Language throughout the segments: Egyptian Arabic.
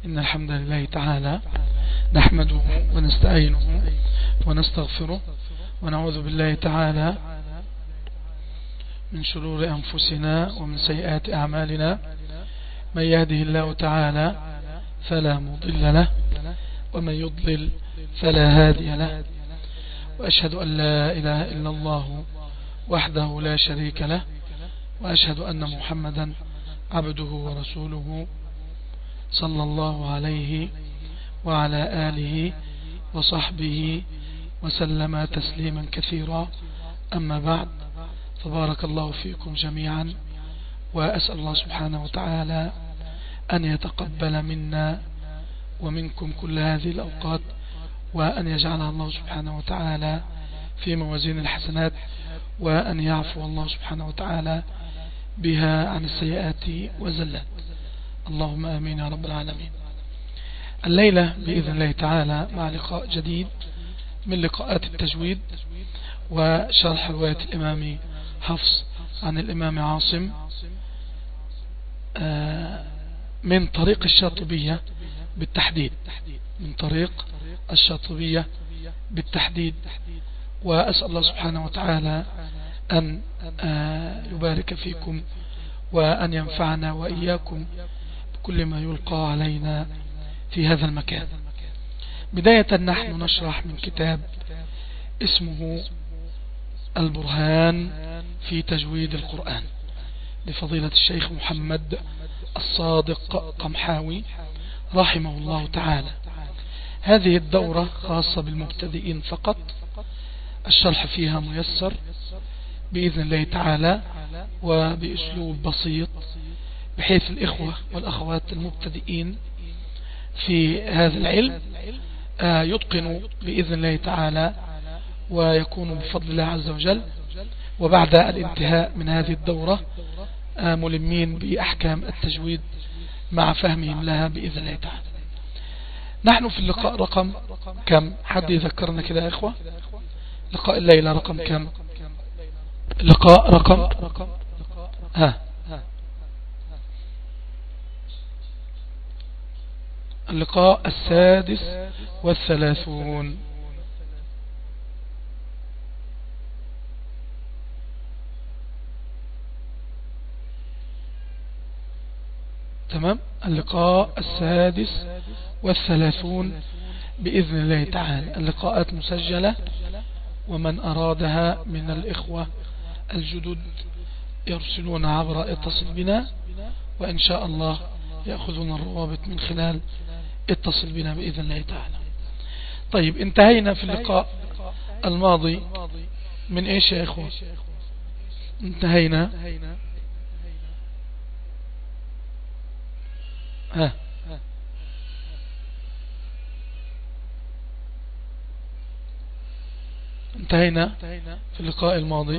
إن الحمد لله تعالى نحمده ونستعينه ونستغفره ونعوذ بالله تعالى من شرور أنفسنا ومن سيئات أعمالنا من يهده الله تعالى فلا مضل له ومن يضلل فلا هادي له وأشهد أن لا إله إلا الله وحده لا شريك له وأشهد أن محمدا عبده ورسوله صلى الله عليه وعلى آله وصحبه وسلم تسليما كثيرا أما بعد فبارك الله فيكم جميعا وأسأل الله سبحانه وتعالى أن يتقبل منا ومنكم كل هذه الأوقات وأن يجعلها الله سبحانه وتعالى في موازين الحسنات وأن يعفو الله سبحانه وتعالى بها عن السيئات وزلات اللهم آمين يا رب العالمين الليلة بإذن الله تعالى مع لقاء جديد من لقاءات التجويد وشرح رواية الإمام حفص عن الإمام عاصم من طريق الشاطبية بالتحديد من طريق الشاطبية بالتحديد وأسأل الله سبحانه وتعالى أن يبارك فيكم وأن ينفعنا وإياكم بكل ما يلقى علينا في هذا المكان بداية نحن نشرح من كتاب اسمه البرهان في تجويد القرآن لفضيلة الشيخ محمد الصادق قمحاوي رحمه الله تعالى هذه الدورة خاصة بالمبتدئين فقط الشرح فيها ميسر بإذن الله تعالى وبأسلوب بسيط بحيث الإخوة والأخوات المبتدئين في هذا العلم يتقنوا بإذن الله تعالى ويكونوا بفضل الله عز وجل وبعد الانتهاء من هذه الدورة ملمين بأحكام التجويد مع فهمهم لها بإذن الله تعالى نحن في اللقاء رقم كم حد يذكرنا كده يا إخوة لقاء الليلة رقم كم لقاء رقم ها اللقاء السادس والثلاثون تمام اللقاء السادس والثلاثون بإذن الله تعالى اللقاءات مسجلة ومن أرادها من الإخوة الجدد يرسلون عبر اتصل بنا وإن شاء الله يأخذون الروابط من خلال اتصل بنا بإذن الله تعالى طيب انتهينا في اللقاء الماضي من ايش يا اخوة انتهينا ها انتهينا في اللقاء الماضي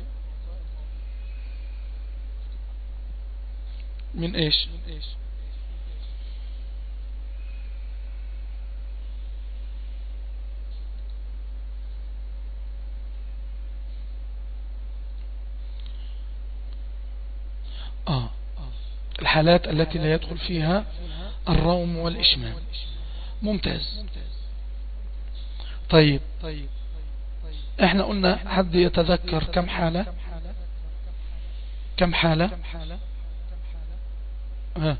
من ايش آه. الحالات التي لا يدخل فيها الروم والإشمام ممتاز طيب احنا قلنا حد يتذكر كم حالة كم حالة ها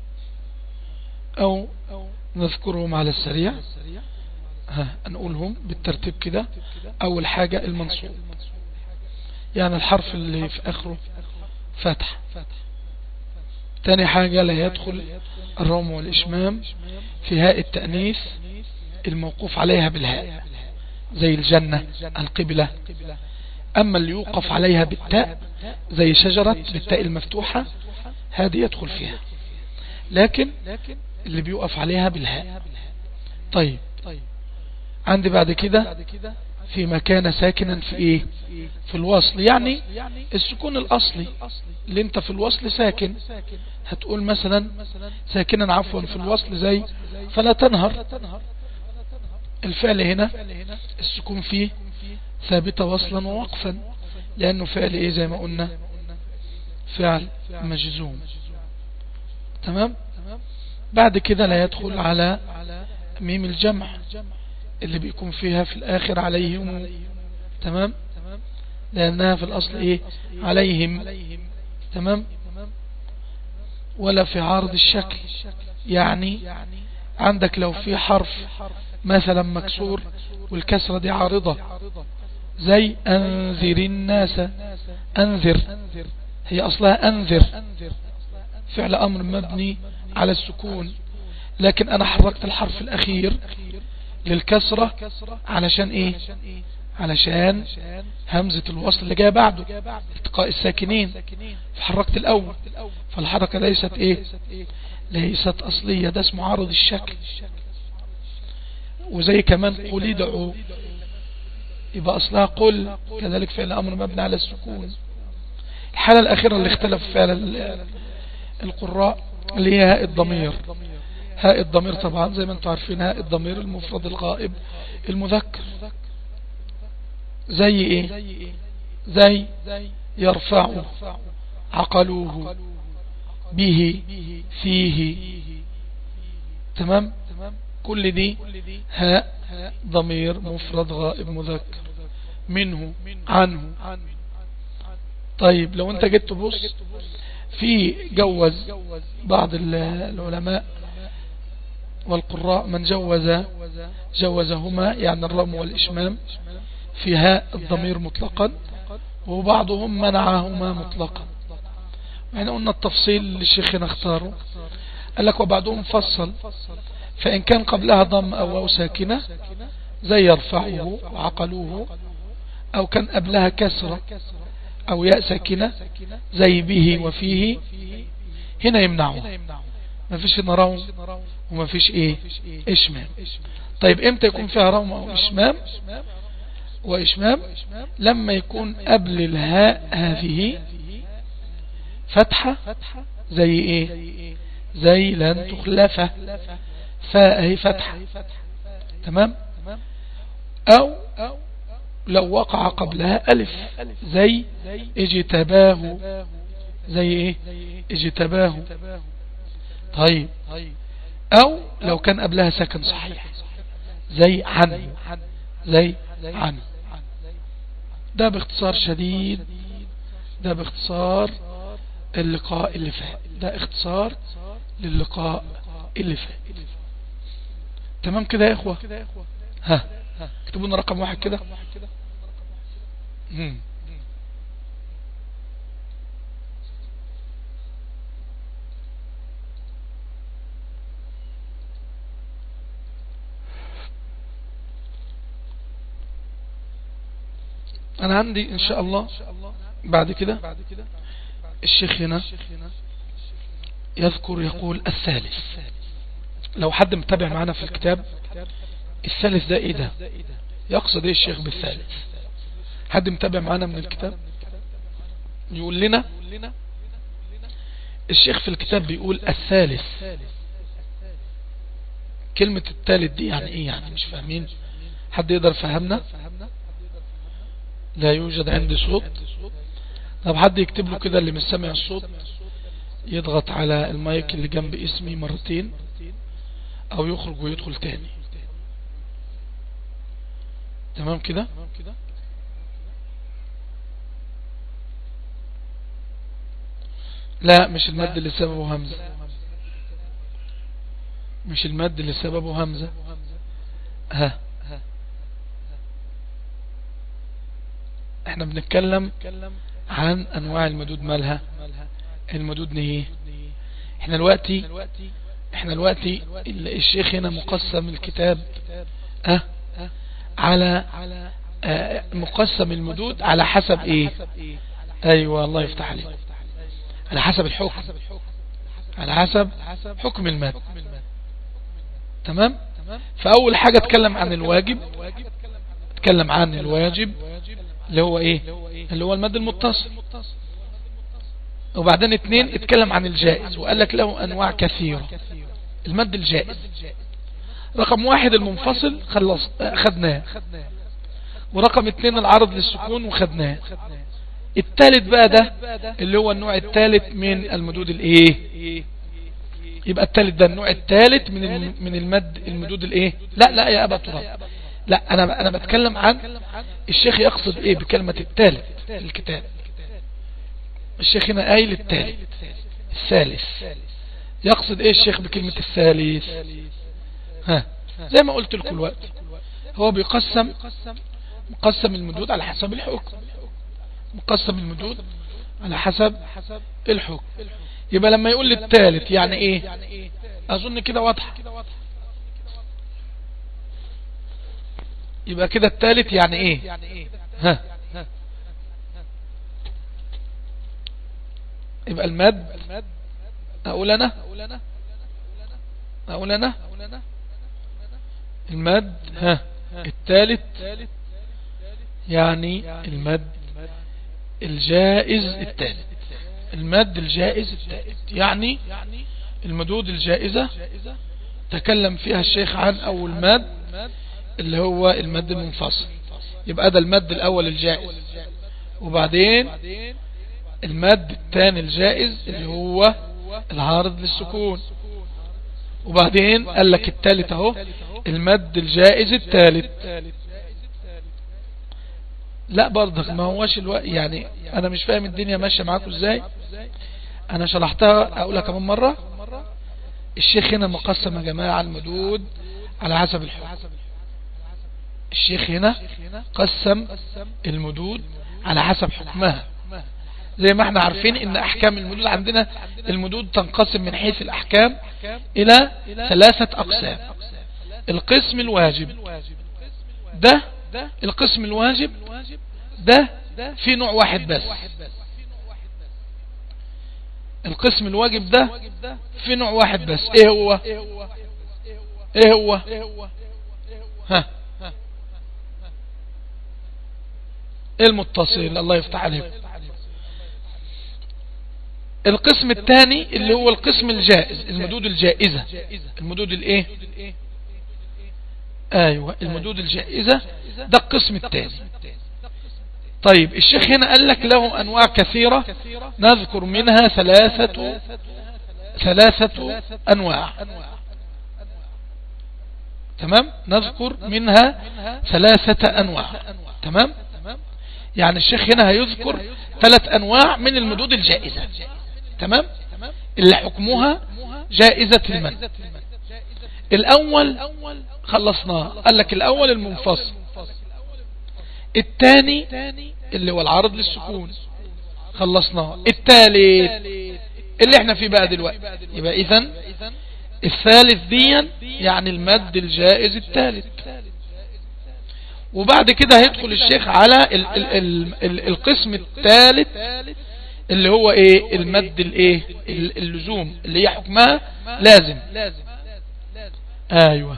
او نذكرهم على السريع ها نقولهم بالترتيب كده اول حاجة المنصوب يعني الحرف اللي في اخره فتح تاني حاجة لا يدخل الروم والإشمام في هاء التأنيث الموقوف عليها بالهاء زي الجنة القبلة أما اللي يوقف عليها بالتاء زي شجرة بالتاء المفتوحة هذه يدخل فيها لكن اللي بيوقف عليها بالهاء طيب عندي بعد كده في مكان ساكنا في ايه في الوصل يعني السكون الاصلي اللي انت في الوصل ساكن هتقول مثلا ساكنا عفوا في الوصل زي فلا تنهر الفعل هنا السكون فيه ثابتة وصلا ووقفا لانه فعل ايه زي ما قلنا فعل مجزوم تمام بعد كده لا يدخل على ميم الجمع اللي بيكون فيها في الآخر عليهم تمام لأنها في الأصل إيه عليهم تمام ولا في عارض الشكل يعني عندك لو في حرف مثلا مكسور والكسرة دي عارضة زي أنذر الناس أنذر هي أصلها أنذر فعل أمر مبني على السكون لكن أنا حركت الحرف الأخير للكسرة علشان إيه علشان همزة الوصل اللي جاء بعده التقاء الساكنين فحركت الأول فالحركة ليست إيه ليست أصلية ده اسمه عارض الشكل وزي كمان قل ادعوا يبقى أصلها قل كذلك فعل أمر مبني على السكون الحالة الأخيرة اللي اختلف فعل القراء اللي هي هاء الضمير هاء الضمير طبعا زي ما انتم عارفين هاء الضمير المفرد الغائب المذكر زي ايه زي يرفعه عقلوه به فيه تمام كل دي هاء ضمير مفرد غائب مذكر منه عنه طيب لو انت جيت تبص في جوز بعض العلماء والقراء من جوز جوزهما يعني الرم والإشمام في هاء الضمير مطلقا وبعضهم منعهما مطلقا يعني قلنا التفصيل اللي الشيخنا اختاره قال لك وبعضهم فصل فإن كان قبلها ضم أو واو ساكنة زي يرفعه وعقلوه أو كان قبلها كسرة أو ياء ساكنة زي به وفيه هنا يمنعه ما فيش هنا روم وما فيش ايه اشمام طيب امتى يكون فيها روم او اشمام واشمام لما يكون قبل الهاء هذه فتحة زي ايه زي لن تخلفه فاء هي فتحة تمام او لو وقع قبلها ألف زي اجتباه زي ايه اجتباه طيب او لو كان قبلها سكن صحيح زي عن زي عن ده باختصار شديد ده باختصار اللقاء اللي فات ده اختصار للقاء اللي فات تمام كده يا اخوة ها اكتبوا لنا رقم واحد كده انا عندي ان شاء الله بعد كده الشيخ هنا يذكر يقول الثالث لو حد متابع معنا في الكتاب الثالث ده ايه ده يقصد ايه الشيخ بالثالث حد متابع معنا من الكتاب يقول لنا الشيخ في الكتاب بيقول الثالث كلمة الثالث دي يعني ايه يعني مش فاهمين حد يقدر فهمنا لا يوجد عندي صوت طب حد يكتب له كده اللي مش سامع الصوت يضغط على المايك اللي جنب اسمي مرتين او يخرج ويدخل تاني تمام كده لا مش المد اللي سببه همزة مش المد اللي سببه همزة ها احنا بنتكلم عن انواع المدود مالها المدود نهيه احنا دلوقتي احنا دلوقتي الشيخ هنا مقسم الكتاب اه على اه مقسم المدود على حسب ايه ايوه الله يفتح عليك على حسب الحكم على حسب حكم الماد تمام فاول حاجة اتكلم عن الواجب اتكلم عن الواجب اللي هو ايه اللي هو المد المتصل وبعدين اتنين اتكلم عن الجائز وقال لك له انواع كثيرة المد الجائز رقم واحد المنفصل خلص خدناه ورقم اتنين العرض للسكون وخدناه التالت بقى ده اللي هو النوع التالت من المدود الايه يبقى الثالث ده النوع الثالث من من المد المدود الايه لا لا يا ابا تراب لا انا انا بتكلم عن الشيخ يقصد ايه بكلمة الثالث الكتاب الشيخ هنا قايل الثالث الثالث يقصد ايه الشيخ بكلمة الثالث ها زي ما قلت لكم الوقت هو بيقسم مقسم المدود على حسب الحكم مقسم المدود على حسب الحكم يبقى لما يقول لي الثالث يعني ايه اظن كده واضحه يبقى كده الثالث يعني ايه ها يبقى المد اقول انا اقول انا المد ها الثالث يعني المد الجائز الثالث المد الجائز الثالث يعني المدود الجائزة تكلم فيها الشيخ عن اول مد اللي هو المد المنفصل يبقى ده المد الاول الجائز وبعدين المد الثاني الجائز اللي هو العارض للسكون وبعدين قال لك الثالث اهو المد الجائز الثالث لا برضك ما هوش الوقت يعني انا مش فاهم الدنيا ماشيه معاكم ازاي انا شرحتها اقولها كمان مرة الشيخ هنا مقسم يا جماعة المدود على حسب الحكم الشيخ هنا قسم المدود على حسب حكمها زي ما احنا عارفين ان احكام المدود عندنا المدود تنقسم من حيث الاحكام الى ثلاثة اقسام القسم الواجب ده القسم الواجب ده في نوع واحد بس القسم الواجب ده في نوع واحد بس ايه هو ايه هو ها المتصل الله يفتح عليكم القسم الثاني اللي هو القسم الجائز المدود الجائزة المدود الايه ايوه المدود الجائزة ده القسم الثاني طيب الشيخ هنا قال لك له انواع كثيرة نذكر منها ثلاثة ثلاثة انواع تمام نذكر منها ثلاثة انواع تمام يعني الشيخ هنا هيذكر ثلاث انواع من المدود الجائزة تمام اللي حكمها جائزة المد الاول خلصناه قال لك الاول المنفصل الثاني اللي هو العرض للسكون خلصناه الثالث اللي احنا فيه بقى دلوقتي يبقى اذا الثالث ديا يعني المد الجائز الثالث وبعد كده هيدخل الشيخ على ال ال ال ال القسم الثالث اللي هو ايه المد الايه اللزوم اللي هي حكمها لازم ايوه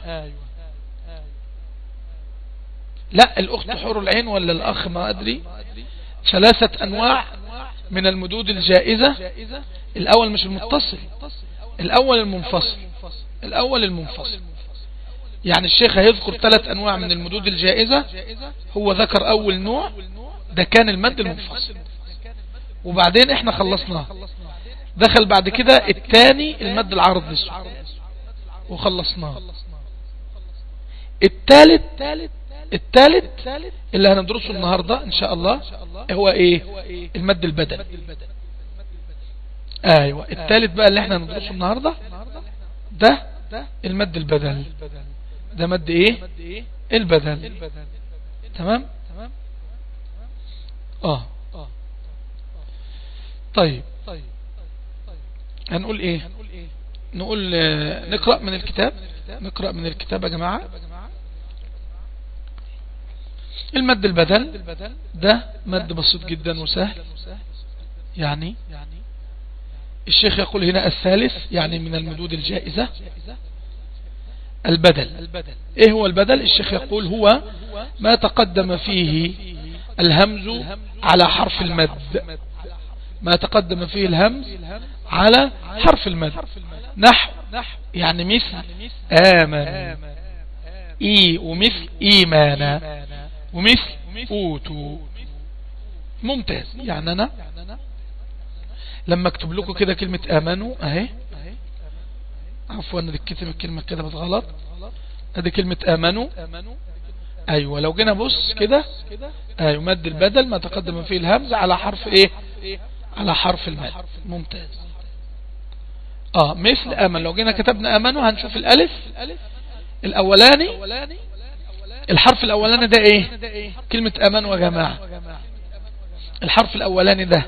لا الاخت حور العين ولا الاخ ما ادري ثلاثة انواع من المدود الجائزة الاول مش المتصل الاول المنفصل الاول المنفصل يعني الشيخ هيذكر ثلاث انواع من المدود الجائزة هو ذكر اول نوع ده كان المد المنفصل وبعدين احنا خلصناه دخل بعد كده الثاني المد العرض للسكون وخلصناه الثالث الثالث اللي هندرسه النهاردة ان شاء الله هو ايه المد البدل ايوه الثالث بقى اللي احنا هندرسه النهاردة ده المد البدل ده مد ايه البدل تمام اه طيب هنقول ايه نقول نقرأ من الكتاب نقرأ من الكتاب يا جماعة المد البدل ده مد بسيط جدا وسهل يعني الشيخ يقول هنا الثالث يعني من المدود الجائزة البدل ايه هو البدل الشيخ يقول هو ما تقدم فيه الهمز على حرف المد ما تقدم فيه الهمز على حرف المد نحو يعني مثل آمن إي ومثل إيمانا ومثل أوتوا ممتاز يعني أنا لما اكتب لكم كده كلمة آمنوا اهي عفوا دي كتب الكلمة كده بالغلط ادي كلمة امنوا ايوه لو جينا بص كده ايوه مد البدل ما تقدم فيه الهمز على حرف ايه على حرف المد ممتاز اه مثل امن لو جينا كتبنا امنوا هنشوف الالف الاولاني الحرف الاولاني ده ايه كلمة امان وجماعة الحرف الاولاني ده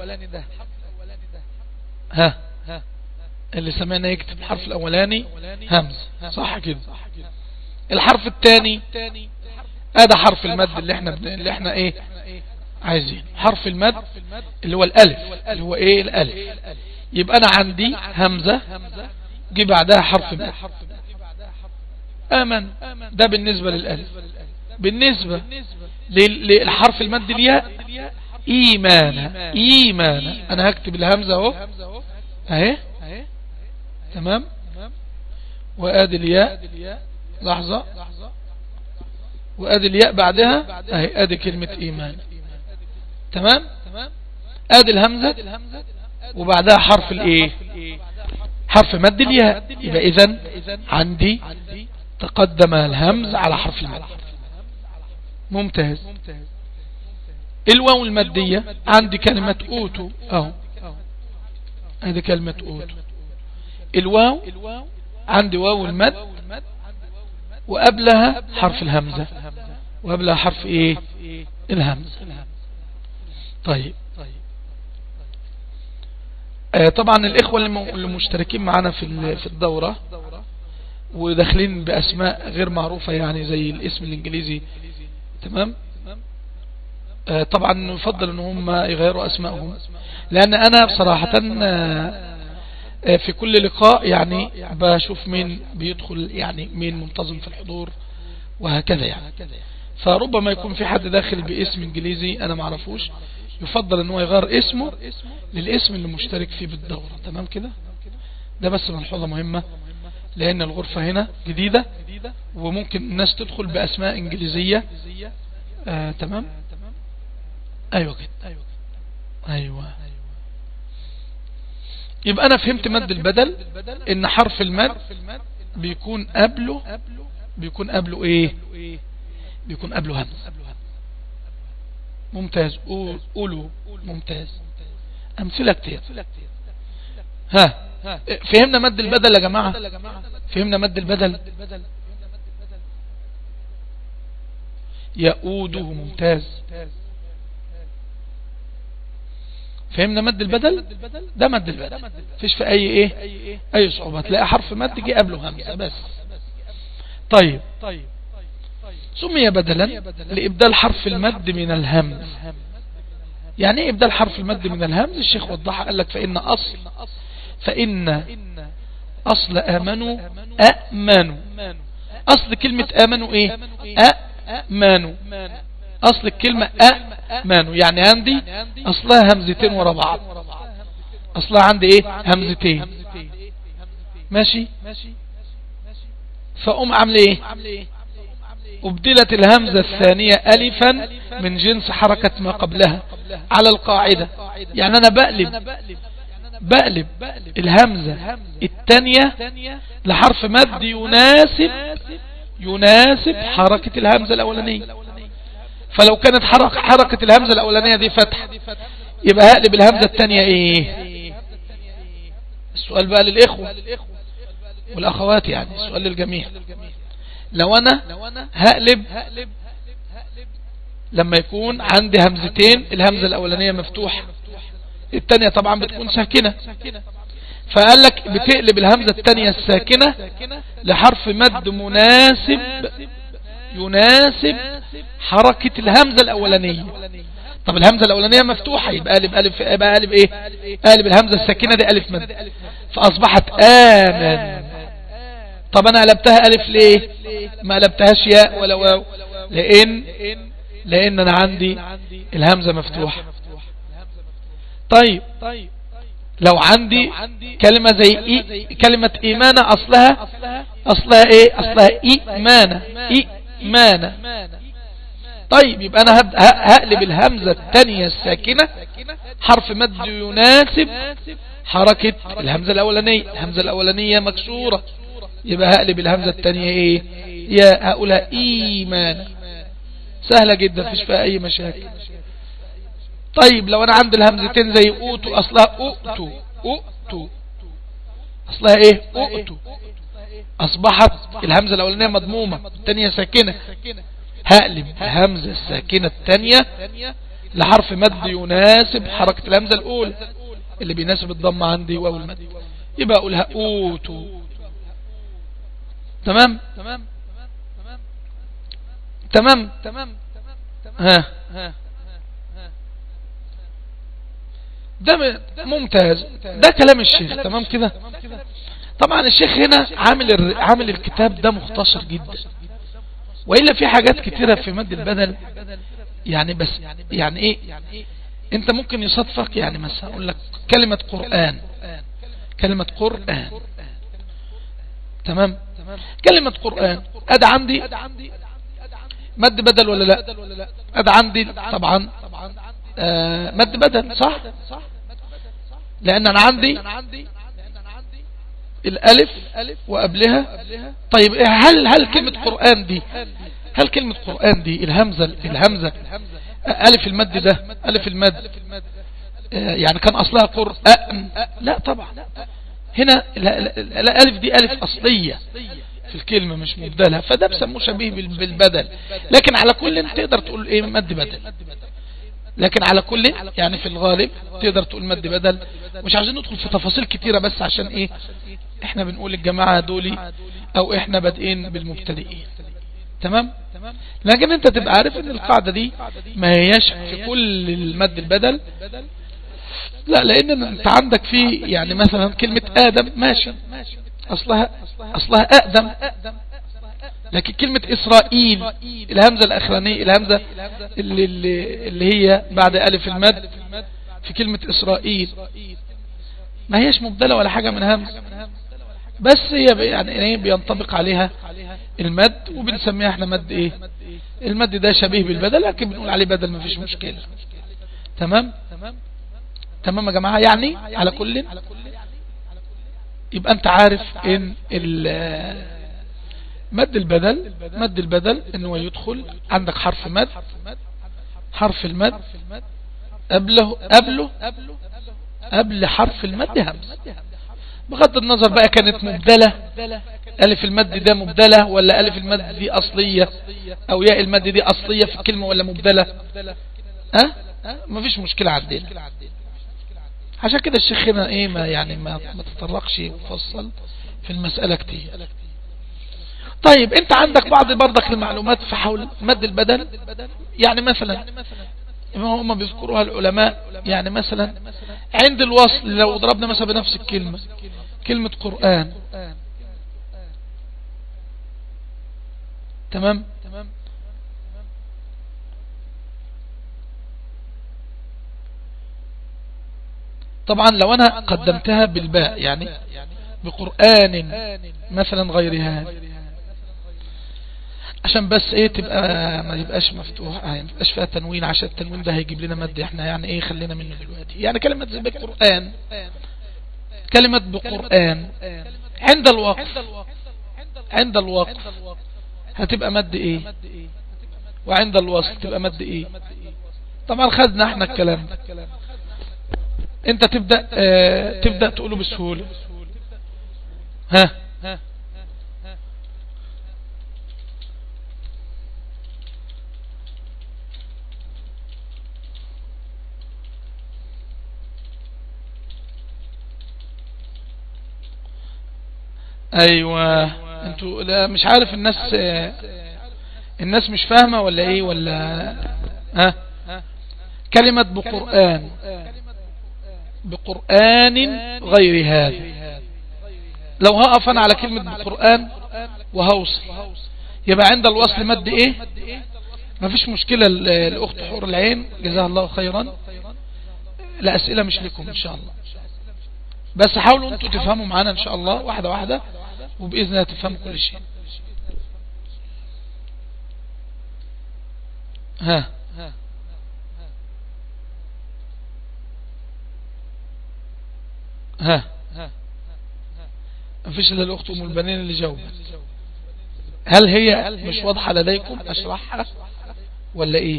ها اللي سمعنا يكتب الحرف الاولاني همز صح كده الحرف الثاني هذا حرف المد اللي احنا اللي احنا ايه عايزين حرف المد اللي هو الالف اللي هو ايه الالف يبقى انا عندي همزة جي بعدها حرف مد امن ده بالنسبة للالف بالنسبة للحرف المد الياء ايمانا ايمانا انا هكتب الهمزة اهو اهي تمام وادي الياء لحظة وادي الياء بعدها اهي ادي كلمة ايمان تمام ادي الهمزة وبعدها حرف الايه حرف مد الياء يبقى اذا عندي تقدم الهمز على حرف المد ممتاز الواو المادية عندي كلمة اوتو اهو هذه كلمة اوتو الواو عندي واو المد وقبلها حرف الهمزة وقبلها حرف ايه الهمزة طيب آه طبعا الاخوة اللي مشتركين معنا في في الدورة وداخلين باسماء غير معروفة يعني زي الاسم الانجليزي تمام آه طبعا يفضل ان هم يغيروا اسمائهم لان انا بصراحة آه في كل لقاء يعني بشوف مين بيدخل يعني مين منتظم في الحضور وهكذا يعني فربما يكون في حد داخل باسم انجليزي انا معرفوش يفضل ان هو يغير اسمه للاسم اللي مشترك فيه بالدورة تمام كده ده بس ملحوظة مهمة لان الغرفة هنا جديدة وممكن الناس تدخل باسماء انجليزية آه تمام ايوه كده ايوه يبقى انا فهمت مد البدل ان حرف المد بيكون قبله بيكون قبله ايه بيكون قبله همز ممتاز قولوا ممتاز امثلة كتير ها فهمنا مد البدل يا جماعة فهمنا مد البدل يؤوده ممتاز فهمنا مد البدل ده مد البدل فيش في اي ايه اي صعوبة تلاقي حرف مد جه قبله همزة بس طيب سمي بدلا لإبدال حرف المد من الهمز يعني ايه إبدال حرف المد من الهمز الشيخ وضحها قال لك فإن أصل فإن أصل آمنوا أأمنوا أصل كلمة آمنوا إيه أأمنوا أصل الكلمة أأمنوا يعني عندي أصلها همزتين ورا بعض أصلها عندي إيه همزتين ماشي فأم عامل إيه أبدلت الهمزة الثانية ألفا من جنس حركة ما قبلها على القاعدة يعني أنا بقلب بقلب الهمزة الثانية لحرف مد يناسب يناسب حركة الهمزة الأولانية فلو كانت حركة, حركة الهمزة الأولانية دي فتح يبقى هقلب الهمزة الثانية ايه السؤال بقى للإخوة والأخوات يعني السؤال للجميع لو أنا هقلب لما يكون عندي همزتين الهمزة الأولانية مفتوحة الثانية طبعا بتكون ساكنة فقال لك بتقلب الهمزة الثانية الساكنة لحرف مد مناسب يناسب حركة الهمزة الأولانية طب الهمزة الأولانية مفتوحة يبقى قالب ألف يبقى قالب إيه قالب الهمزة الساكنة دي ألف مد فأصبحت آمن طب أنا قلبتها ألف ليه ما قلبتهاش ياء ولا واو لأن لأن أنا عندي الهمزة مفتوحة طيب لو عندي كلمة زي إي كلمة إيمانة أصلها أصلها إيه أصلها إيمانة إيمانة طيب يبقى أنا هقلب الهمزة الثانية الساكنة حرف مد يناسب حركة الهمزة الأولانية الهمزة الأولانية مكسورة يبقى هقلب الهمزة التانية ايه يا هقولها ايمان سهلة جدا فيش فيها اي مشاكل طيب لو انا عندي الهمزتين زي اوتو اصلها اوتو اوتو اصلها ايه اوتو اصبحت الهمزة الاولانية مضمومة التانية ساكنة هقلب الهمزة الساكنة التانية لحرف مد يناسب حركة الهمزة الاولى اللي بيناسب الضم عندي واو المد يبقى اقولها اوتو تمام تمام تمام تمام ها ها ده ممتاز ده كلام الشيخ تمام كده طبعا الشيخ هنا عامل عامل الكتاب ده مختصر جدا وإلا في حاجات كتيرة في مد البدل يعني بس يعني ايه انت ممكن يصدفك يعني مثلا اقول لك كلمة قرآن كلمة قرآن تمام كلمة قرآن اد عندي مد بدل ولا لا اد عندي طبعا آه مد بدل صح لان انا عندي الالف وقبلها طيب هل هل كلمة قرآن دي هل كلمة قرآن دي الهمزة الهمزة ألف المد ده ألف المد يعني كان أصلها قرآن لا طبعا هنا الألف دي ألف أصلية في الكلمة مش مبدلة فده بسموه شبيه بالبدل لكن على كل تقدر تقول ايه مد بدل لكن على كل يعني في الغالب تقدر تقول مد بدل مش عايزين ندخل في تفاصيل كتيرة بس عشان ايه احنا بنقول الجماعة دولي او احنا بادئين بالمبتدئين تمام لكن انت تبقى عارف ان القاعدة دي ما هياش في كل المد البدل لا لان انت عندك في يعني مثلا كلمة ادم ماشي اصلها اصلها اقدم لكن كلمة اسرائيل الهمزة الاخرانية الهمزة اللي, اللي, اللي هي بعد الف المد في كلمة اسرائيل ما هيش مبدلة ولا حاجة من همز بس هي يعني ايه بينطبق عليها المد وبنسميها احنا مد ايه المد ده شبيه بالبدل لكن بنقول عليه بدل ما فيش مشكلة تمام تمام يا جماعة يعني على كل يبقى انت عارف ان مد البدل مد البدل انه يدخل عندك حرف مد حرف المد قبله قبله قبل حرف المد همز بغض النظر بقى كانت مبدلة ألف المد ده مبدلة ولا ألف المد دي أصلية أو ياء المد دي أصلية في الكلمة ولا مبدلة أه؟ مفيش مشكلة عندنا عشان كده الشيخ هنا ايه ما يعني ما, ما تطرقش وفصل في المسألة كتير طيب انت عندك بعض برضك المعلومات في حول مد البدل يعني مثلا هم بيذكروها العلماء يعني مثلا عند الوصل لو ضربنا مثلا بنفس الكلمة كلمة قرآن تمام طبعا لو انا قدمتها بالباء يعني بقرآن مثلا غير هذا عشان بس ايه تبقى ما يبقاش مفتوح ما يبقاش فيها تنوين عشان التنوين ده هيجيب لنا مد احنا يعني ايه خلينا منه دلوقتي يعني كلمة زي بقرآن كلمة بقرآن عند الوقف عند الوقف هتبقى مد ايه وعند الوصل تبقى مد ايه طبعا خدنا احنا الكلام ده انت تبدأ اه تبدأ تقوله بسهولة ها ايوه انتوا لا مش عارف الناس الناس مش فاهمة ولا ايه ولا ها كلمة بقرآن بقرآن غير هذا لو هقف انا على كلمة بقرآن وهوصل يبقى عند الوصل مد ايه ما فيش مشكلة الاخت حور العين جزاها الله خيرا الاسئلة مش لكم ان شاء الله بس حاولوا انتوا تفهموا معانا ان شاء الله واحدة واحدة وبإذن الله تفهموا كل شيء ها ها مفيش الا الاخت ام البنين اللي جاوبت هل هي مش واضحة لديكم اشرحها ولا ايه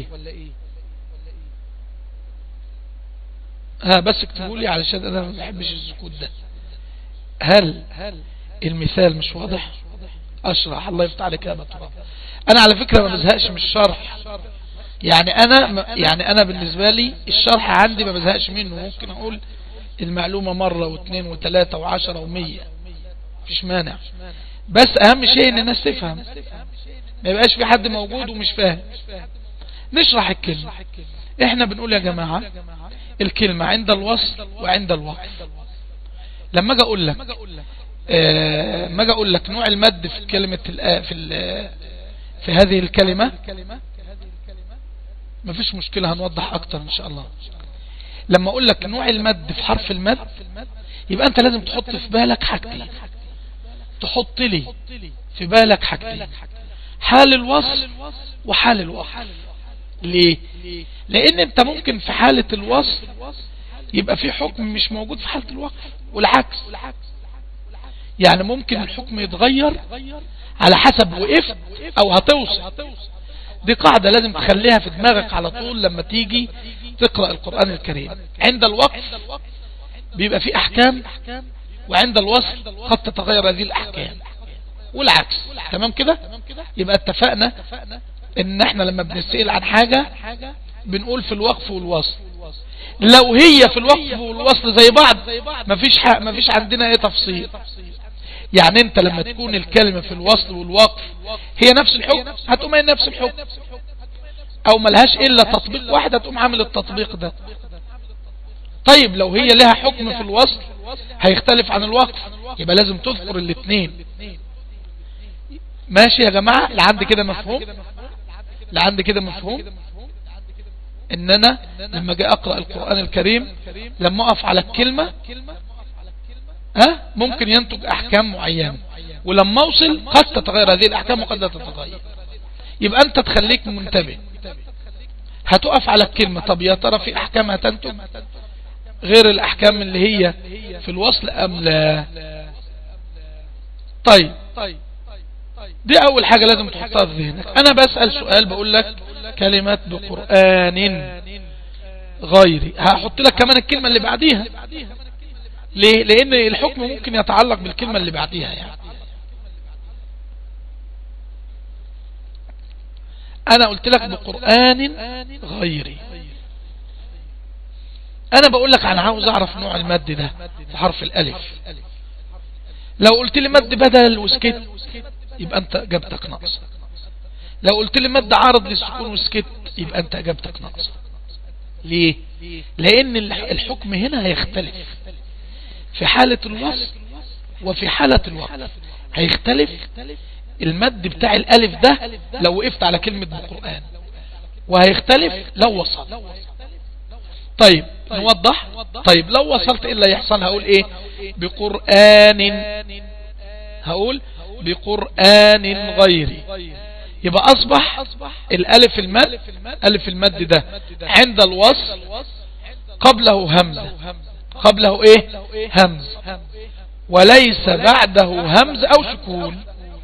ها بس اكتبوا لي علشان انا ما بحبش السكوت ده هل المثال مش واضح اشرح الله يفتح عليك يا مطرب انا على فكرة ما بزهقش من الشرح يعني انا يعني انا بالنسبة لي الشرح عندي ما بزهقش منه ممكن اقول المعلومة مرة واثنين وثلاثة وعشرة ومية مفيش مانع بس اهم شيء ان الناس تفهم ما يبقاش في حد موجود ومش فاهم نشرح الكلمة احنا بنقول يا جماعة الكلمة عند الوصل وعند الوقف لما اجي اقول لك آه ما اجي اقول لك نوع المد في كلمة في في هذه الكلمة ما فيش مشكلة هنوضح اكتر ان شاء الله لما اقول لك نوع المد في حرف المد يبقى انت لازم تحط في بالك حاجتين تحط لي في بالك حاجتين حال الوصل وحال الوقف ليه لان انت ممكن في حالة الوصل يبقى في حكم مش موجود في حالة الوقف والعكس يعني ممكن الحكم يتغير على حسب وقفت او هتوصل دي قاعدة لازم تخليها في دماغك على طول لما تيجي تقرأ القرآن الكريم عند الوقف بيبقى في احكام وعند الوصل قد تتغير هذه الاحكام والعكس تمام كده يبقى اتفقنا ان احنا لما بنسئل عن حاجة بنقول في الوقف والوصل لو هي في الوقف والوصل زي بعض مفيش حق مفيش عندنا ايه تفصيل يعني انت لما تكون الكلمة في الوصل والوقف هي نفس الحكم هتقوم هي نفس الحكم او ملهاش الا تطبيق واحد هتقوم عامل التطبيق ده طيب لو هي لها حكم في الوصل هيختلف عن الوقف يبقى لازم تذكر الاثنين ماشي يا جماعة لعند كده مفهوم لعند كده مفهوم ان انا لما جاء اقرأ القرآن الكريم لما اقف على الكلمة ها ممكن ينتج احكام معينة ولما اوصل قد تتغير هذه الاحكام وقد لا تتغير يبقى انت تخليك منتبه هتقف على الكلمة طب يا ترى في احكام هتنتج غير الاحكام اللي هي في الوصل ام لا طيب دي اول حاجة لازم تحطها في ذهنك انا بسأل سؤال بقول لك كلمات بقرآن غيري هحط لك كمان الكلمة اللي بعديها ليه لان الحكم ممكن يتعلق بالكلمة اللي بعديها يعني انا قلت لك بقرآن غيري انا بقول لك انا عاوز اعرف نوع المد ده في حرف الالف لو قلت لي مد بدل وسكت يبقى انت اجابتك ناقصه لو قلت لي مد عارض للسكون وسكت يبقى انت اجابتك ناقصه ليه لان الحكم هنا هيختلف في حالة الوصل وفي حالة الوقف هيختلف المد بتاع الالف ده لو وقفت على كلمة بالقرآن وهيختلف لو وصل طيب نوضح طيب لو وصلت ايه اللي يحصل هقول ايه بقرآن هقول بقرآن غيري يبقى اصبح الالف المد الف المد ده عند الوصل قبله همزة قبله ايه همز وليس بعده همز او سكون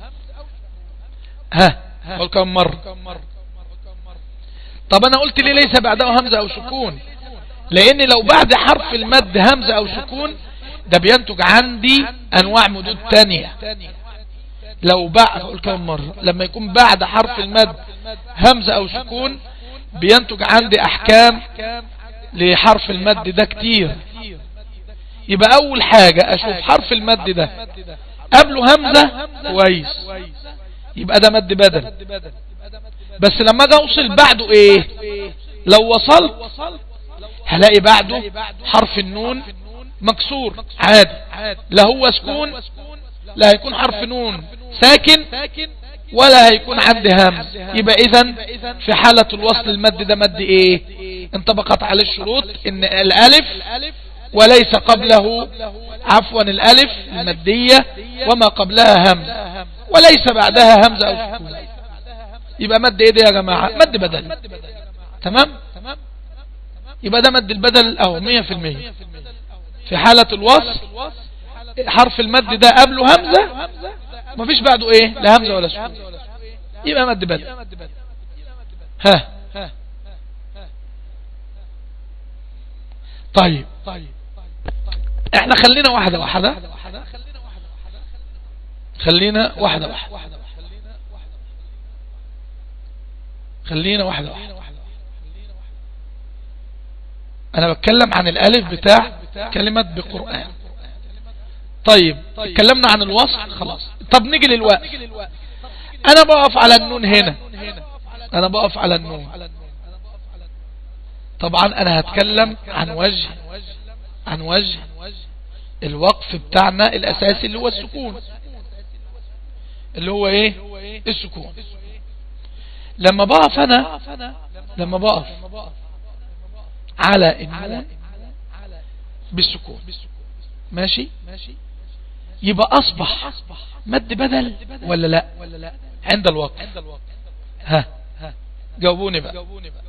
ها قول كم مرة طب انا قلت ليه ليس بعده همزة او سكون لان لو بعد حرف المد همزة او سكون ده بينتج عندي انواع مدود تانية لو بعد قول كم مرة لما يكون بعد حرف المد همزة او سكون بينتج عندي احكام لحرف المد ده كتير يبقى اول حاجة اشوف حرف المد ده قبله همزة كويس يبقى ده مد بدل بس لما اجي اوصل بعده ايه لو وصلت هلاقي بعده حرف النون مكسور عادي لا هو سكون لا هيكون حرف نون ساكن ولا هيكون عندي همز يبقى اذا في حالة الوصل المد ده مد ايه انطبقت عليه الشروط ان الالف وليس قبله عفوا الالف المادية وما قبلها همز وليس بعدها همزة او سكون يبقى مد ايه ده يا جماعة مد بدل تمام يبقى ده مد البدل اهو مية في المية في حالة الوصل حرف المد ده قبله همزة مفيش بعده ايه لا همزة ولا سكون يبقى مد بدل ها طيب احنا خلينا واحدة واحدة خلينا واحدة واحدة خلينا واحدة واحدة انا بتكلم عن الالف بتاع كلمة بقرآن طيب اتكلمنا عن الوصف خلاص طب نيجي للوقف انا بقف على النون هنا انا بقف على النون طبعا انا هتكلم عن وجه عن وجه الوقف بتاعنا الاساسي اللي هو السكون اللي هو ايه السكون لما بقف انا لما بقف على النون بالسكون ماشي يبقى اصبح مد بدل ولا لا عند الوقف ها جاوبوني بقى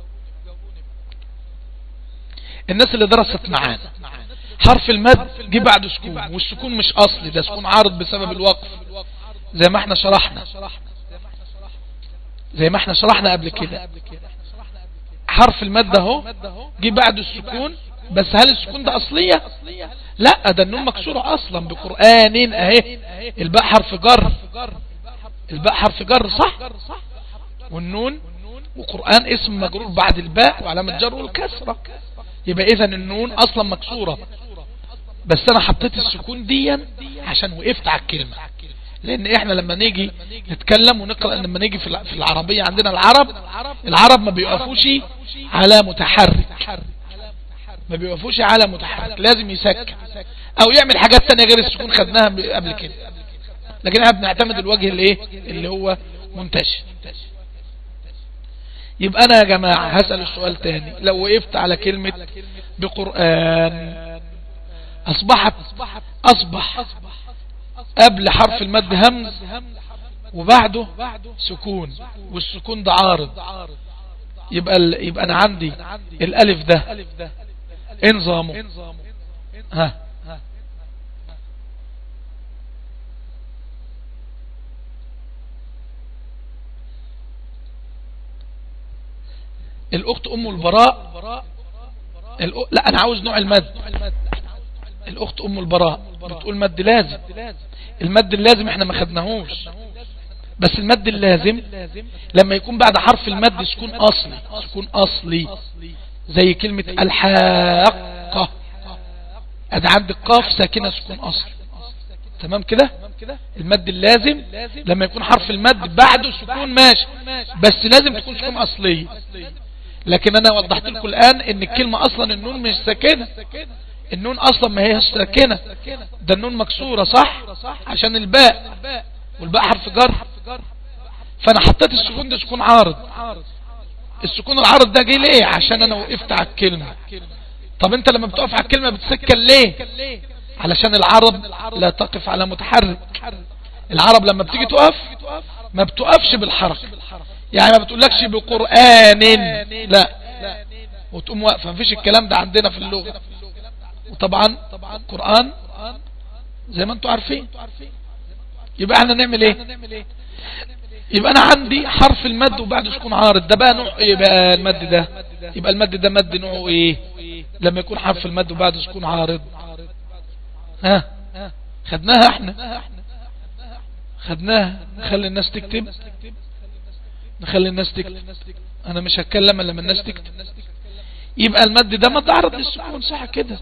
الناس اللي درست معانا حرف المد جه بعد سكون والسكون مش اصلي ده سكون عارض بسبب الوقف زي ما احنا شرحنا زي ما احنا شرحنا قبل كده حرف المد اهو جه بعد السكون بس هل السكون ده اصلية لا ده النون مكسورة اصلا بقرآن اهي الباء حرف جر الباء حرف جر صح والنون وقرآن اسم مجرور بعد الباء وعلامة جر والكسرة يبقى اذا النون اصلا مكسورة بس انا حطيت السكون ديا عشان وقفت على الكلمة لان احنا لما نيجي نتكلم ونقرأ لما نيجي في العربية عندنا العرب العرب ما بيقفوش على متحرك ما بيوقفوش على متحرك لازم يسكن او يعمل حاجات تانية غير السكون خدناها قبل كده لكن احنا بنعتمد الوجه اللي ايه اللي هو منتشر يبقى انا يا جماعة هسأل السؤال تاني لو وقفت على كلمة بقرآن اصبحت اصبح قبل حرف المد همز وبعده سكون والسكون ده عارض يبقى يبقى انا عندي الالف ده انظامه ها الاخت ام البراء الأ... لا انا عاوز نوع المد الاخت ام البراء بتقول مد لازم المد اللازم احنا ما خدناهوش بس المد اللازم لما يكون بعد حرف المد سكون اصلي سكون اصلي زي كلمة الحاقة ادي عند القاف ساكنة سكون اصلي تمام كده المد اللازم لما يكون حرف المد بعده سكون ماشي بس لازم تكون سكون اصلية لكن انا وضحت لكم الان ان الكلمة اصلا النون مش ساكنة النون اصلا ما هي ساكنة ده النون مكسورة صح عشان الباء والباء حرف جر فانا حطيت السكون ده سكون عارض السكون العارض ده جه ليه عشان انا وقفت على الكلمة طب انت لما بتقف على الكلمة بتسكن ليه علشان العرب لا تقف على متحرك العرب لما بتيجي تقف ما بتقفش بالحركة يعني ما بتقولكش بقرآن لا وتقوم واقفة مفيش الكلام ده عندنا في اللغة وطبعا القرآن زي ما انتم عارفين يبقى احنا نعمل ايه يبقى انا عندي حرف المد وبعده سكون عارض ده بقى نوع ايه بقى المد ده يبقى المد ده مد نوعه ايه لما يكون حرف المد وبعده سكون عارض ها خدناها احنا خدناها نخلي الناس تكتب نخلي الناس تكتب انا مش هتكلم لما الناس تكتب يبقى المد ده مد عرض للسكون صح كده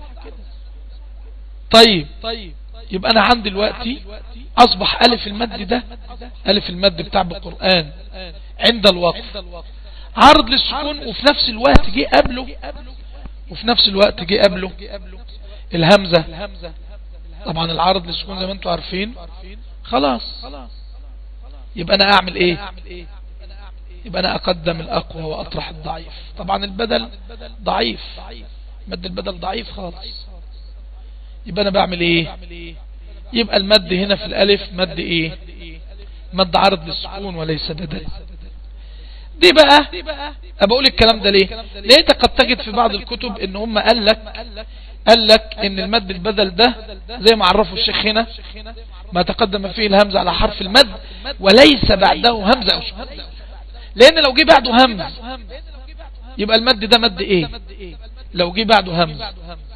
طيب يبقى انا عندي دلوقتي اصبح الف المد ده الف المد بتاع القرآن عند الوقف عرض للسكون وفي نفس الوقت جه قبله وفي نفس الوقت جه قبله الهمزة طبعا العرض للسكون زي ما انتم عارفين خلاص يبقى انا اعمل ايه يبقى انا اقدم الاقوى واطرح الضعيف طبعا البدل ضعيف مد البدل ضعيف خالص يبقى انا بعمل ايه يبقى المد هنا في الالف مد ايه مد عرض للسكون وليس بدل دي بقى بقول الكلام ده ليه ليه قد تجد في بعض الكتب ان هم قال لك قال لك ان المد البدل ده زي ما عرفه الشيخ هنا ما تقدم فيه الهمزة على حرف المد وليس بعده همزة أو لان لو جه بعده همز يبقى المد ده مد ايه لو جه بعده همز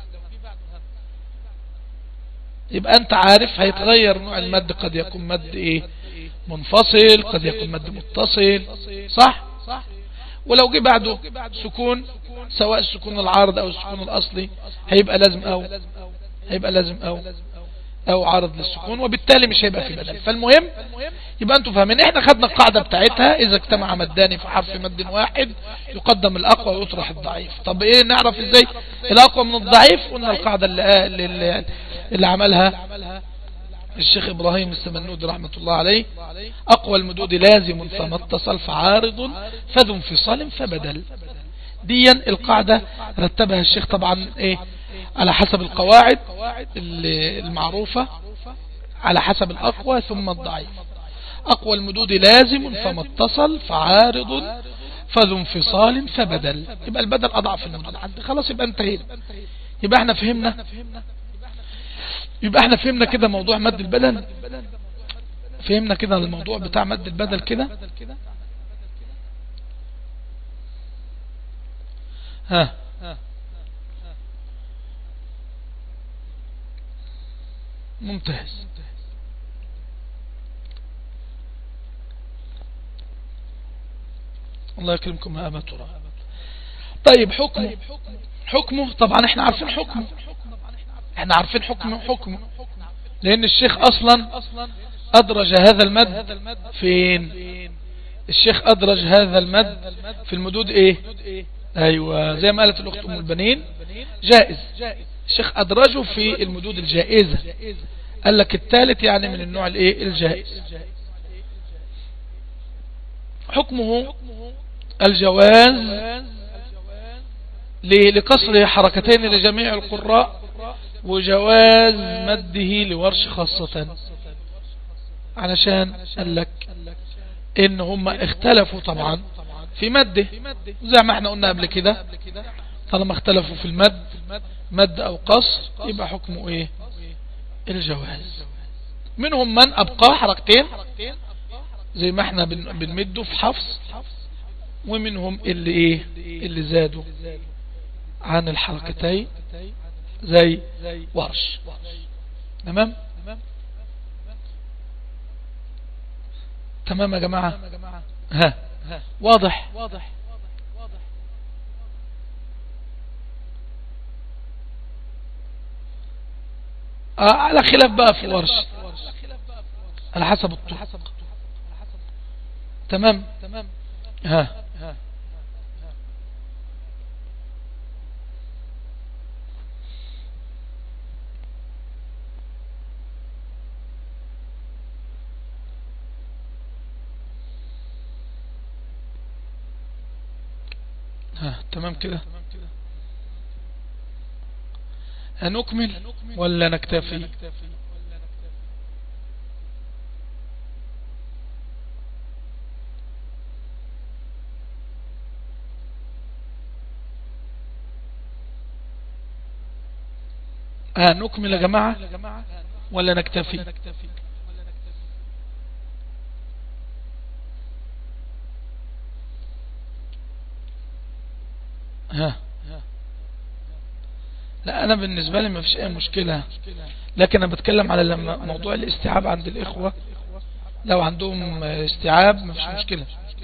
يبقى انت عارف هيتغير نوع المد قد يكون مد ايه منفصل قد يكون مد متصل صح ولو جه بعده سكون سواء السكون العارض او السكون الاصلي هيبقى لازم او هيبقى لازم او او عارض للسكون وبالتالي مش هيبقى في بدل فالمهم يبقى انتوا فاهمين احنا خدنا القاعدة بتاعتها اذا اجتمع مدان في حرف مد واحد يقدم الاقوى ويطرح الضعيف طب ايه نعرف ازاي الاقوى من الضعيف قلنا القاعدة اللي, اللي, اللي عملها الشيخ إبراهيم السمنود رحمة الله عليه أقوى المدود لازم فما اتصل فعارض فذو انفصال فبدل ديا القاعدة رتبها الشيخ طبعا ايه على حسب القواعد المعروفة على حسب الأقوى ثم الضعيف أقوى المدود لازم فما اتصل فعارض فذو انفصال فبدل يبقى البدل أضعف المدود خلاص يبقى انتهينا يبقى احنا فهمنا يبقى احنا فهمنا كده موضوع مد البدل فهمنا كده الموضوع بتاع مد البدل كده ها ممتاز الله يكرمكم يا أبا ترى طيب حكمه حكمه طبعا احنا عارفين حكمه احنا عارفين حكمه حكمه لان الشيخ اصلا ادرج هذا المد فين الشيخ ادرج هذا المد في المدود ايه ايوه زي ما قالت الاخت ام البنين جائز الشيخ ادرجه في المدود الجائزة قال لك الثالث يعني من النوع الايه الجائز حكمه الجواز لقصر حركتين لجميع القراء وجواز مده لورش خاصة علشان قال لك ان هم اختلفوا طبعا في مده زي ما احنا قلنا قبل كده طالما اختلفوا في المد مد او قصر يبقى حكمه ايه الجواز منهم من ابقى حركتين زي ما احنا بنمده في حفص ومنهم اللي ايه اللي زادوا عن الحركتين زي ورش تمام تمام يا جماعة ها واضح آه على خلاف بقى في ورش على حسب الطرق تمام ها ها تمام كده هنكمل ولا نكتفي ها نكمل يا جماعة ولا نكتفي ها لا انا بالنسبة لي ما فيش اي مشكلة لكن انا بتكلم على لما موضوع الاستيعاب عند الاخوة لو عندهم استيعاب ما فيش مشكلة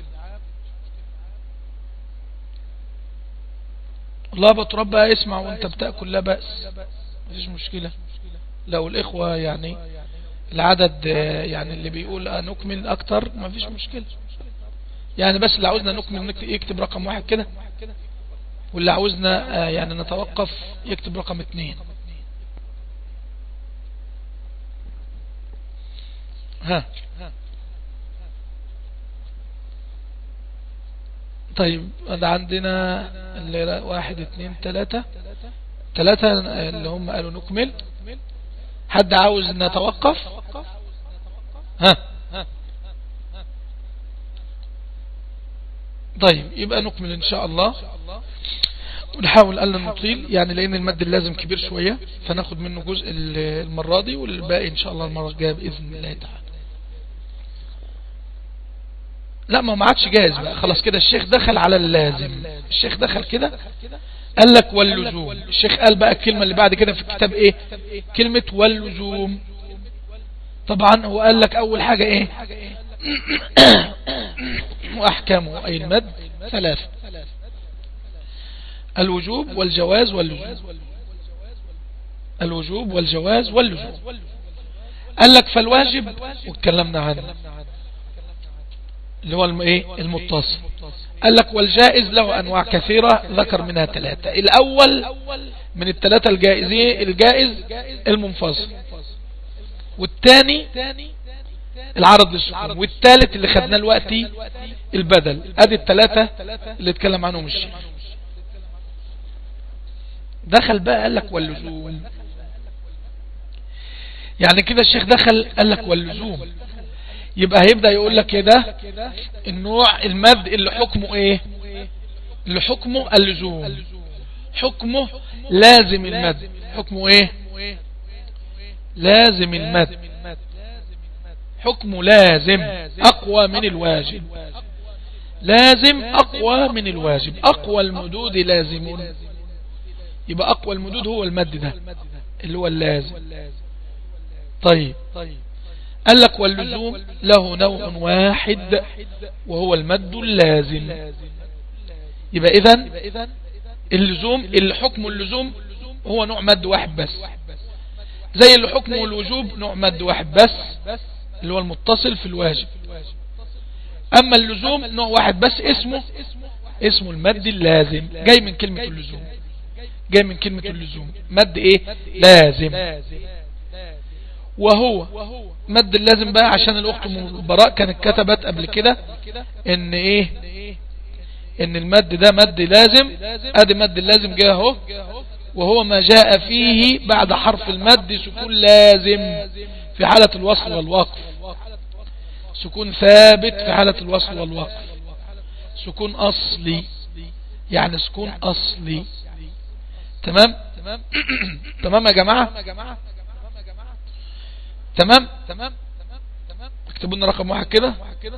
الله بتربى اسمع وانت بتأكل لا بأس ما فيش مشكلة لو الاخوة يعني العدد يعني اللي بيقول نكمل اكتر ما فيش مشكلة يعني بس اللي عاوزنا نكمل يكتب رقم واحد كده واللي عاوزنا يعني نتوقف يكتب رقم اثنين ها طيب ده عندنا اللي واحد اثنين ثلاثة ثلاثة اللي هم قالوا نكمل حد عاوز نتوقف ها طيب يبقى نكمل ان شاء الله ونحاول ألا نطيل يعني لأن المد اللازم كبير شوية فناخد منه جزء المرة دي والباقي إن شاء الله المرة الجاية بإذن الله تعالى لا ما ما عادش جاهز بقى خلاص كده الشيخ دخل على اللازم الشيخ دخل كده قال لك واللزوم الشيخ قال بقى الكلمة اللي بعد كده في الكتاب ايه كلمة واللزوم طبعا هو قال لك اول حاجة ايه واحكامه اي المد ثلاثة الوجوب والجواز واللزوم الوجوب والجواز واللزوم قال لك فالواجب واتكلمنا عنه اللي هو ايه المتصل قال لك والجائز له أنواع كثيرة ذكر منها ثلاثة الأول من الثلاثة الجائزين الجائز المنفصل والثاني العرض للسكون والثالث اللي خدناه دلوقتي البدل ادي الثلاثة اللي اتكلم عنهم الشيخ دخل بقى قال لك واللزوم يعني كده الشيخ دخل قال لك واللزوم يبقى هيبدأ يقول لك كده النوع المد اللي حكمه ايه اللي حكمه اللزوم حكمه لازم المد حكمه ايه لازم المد حكمه لازم اقوى من الواجب لازم اقوى من الواجب اقوى المدود لازم يبقى اقوى المدود هو المد ده اللي هو اللازم طيب قال لك واللزوم له نوع واحد وهو المد اللازم يبقى اذا اللزوم اللي حكم اللزوم هو نوع مد واحد بس زي اللي حكمه الوجوب نوع مد واحد بس اللي هو المتصل في الواجب اما اللزوم نوع واحد بس اسمه اسمه المد اللازم جاي من كلمة اللزوم جاي من كلمة اللزوم مد ايه لازم وهو مد اللازم بقى عشان الاخت براء كانت كتبت قبل كده ان ايه ان المد ده مد لازم ادي مد اللازم جاء اهو وهو ما جاء فيه بعد حرف المد سكون لازم في حالة الوصل والوقف سكون ثابت في حالة الوصل والوقف سكون اصلي يعني سكون اصلي تمام تمام يا جماعة تمام تمام اكتبوا لنا رقم واحد كده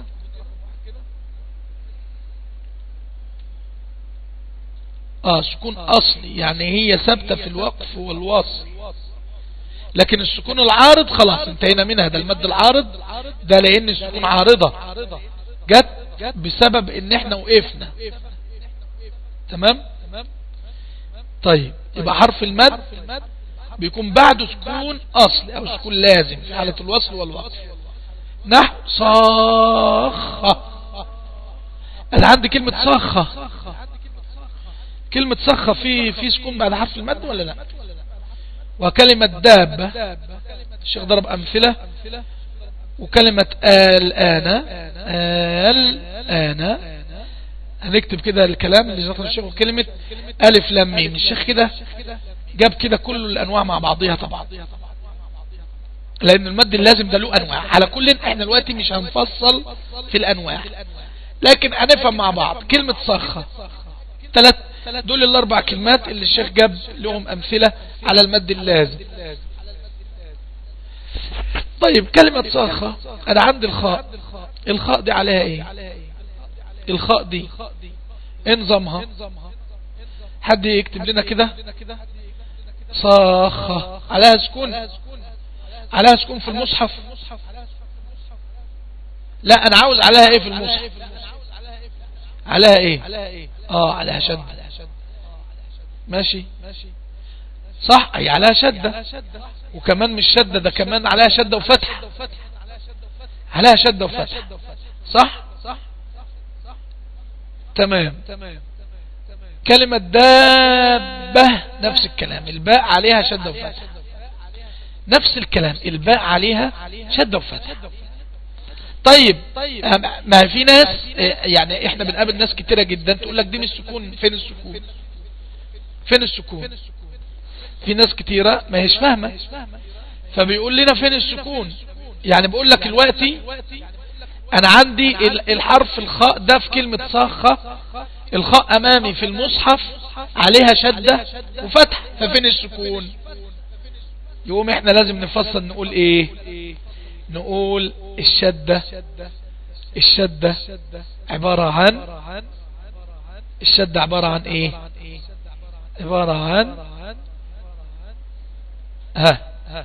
اه سكون اصلي يعني هي ثابتة في الوقف والوصل لكن السكون العارض خلاص انتهينا منها ده المد العارض ده لان السكون عارضة جت بسبب ان احنا وقفنا تمام طيب يبقى حرف المد بيكون بعده سكون أصل أو سكون لازم في حالة الوصل والوقف نحو صاخة أنا عندي كلمة صاخة كلمة صاخة في في سكون بعد حرف المد ولا لا وكلمة دابة الشيخ ضرب أمثلة وكلمة الآن الآن هنكتب كده الكلام اللي ذكر الشيخ كلمة ألف لام ميم الشيخ كده جاب كده كل الانواع مع بعضها طبعا لان المد اللازم ده له انواع على كل احنا دلوقتي مش هنفصل في الانواع لكن هنفهم مع بعض كلمة صخة ثلاث دول الاربع كلمات اللي الشيخ جاب لهم امثلة على المد اللازم طيب كلمة صخة انا عندي الخاء الخاء دي عليها ايه الخاء دي انظمها حد يكتب لنا كده صاخة عليها سكون عليها سكون في المصحف لا انا عاوز عليها ايه في المصحف عليها ايه اه عليها شد ماشي صح اي عليها شدة وكمان مش شدة ده كمان عليها شدة وفتح عليها شدة وفتح صح تمام كلمة دابة نفس الكلام الباء عليها شدة وفتح نفس الكلام الباء عليها شدة وفتح طيب ما في ناس يعني احنا بنقابل ناس كتيرة جدا تقول لك دي مش سكون فين السكون فين السكون في ناس كتيرة ما هيش فاهمة فبيقول لنا فين السكون يعني بقول لك الوقتي انا عندي الحرف الخاء ده في كلمة صاخة الخاء امامي في المصحف عليها شدة وفتح ففين السكون يقوم احنا لازم نفصل نقول ايه نقول الشدة الشدة عبارة عن الشدة عبارة عن ايه عبارة عن ها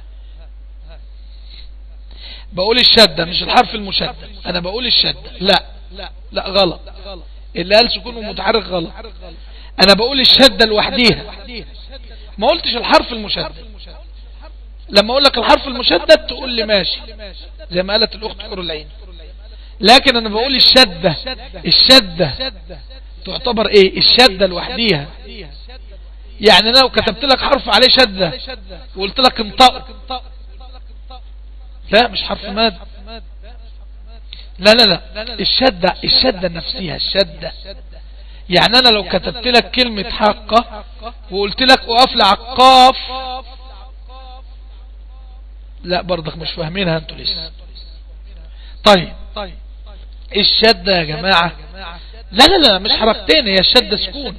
بقول الشدة مش الحرف المشدد انا بقول الشدة لا لا غلط اللي قال سكون ومتحرك غلط انا بقول الشدة لوحديها ما قلتش الحرف المشدد لما اقول لك الحرف المشدد تقول لي ماشي زي ما قالت الاخت كر العين لكن انا بقول الشدة الشدة تعتبر ايه الشدة لوحديها يعني انا لو كتبت لك حرف عليه شدة وقلت لك انطق لا مش حرف ماد لا لا لا الشدة الشدة نفسها الشدة يعني انا لو كتبت لك كلمة حقة وقلت لك اقف لي على القاف لا برضك مش فاهمينها انتوا لسه طيب الشدة يا جماعة لا لا لا مش حركتين هي الشدة سكون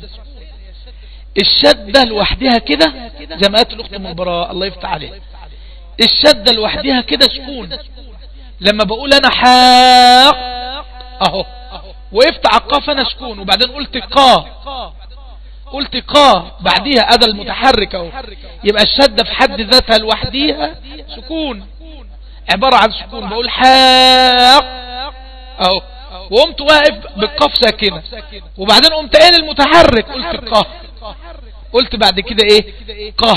الشدة لوحدها كده زي ما قالت الاخت مباراة الله يفتح عليها الشدة لوحدها كده سكون لما بقول انا حاق اهو وقفت على القاف انا سكون وبعدين قلت قا قلت قا بعديها ادى المتحرك اهو يبقى الشدة في حد ذاتها لوحديها سكون عبارة عن سكون بقول حاق اهو وقمت واقف بالقاف ساكنة وبعدين قمت قايل المتحرك قلت قا قلت بعد كده ايه قا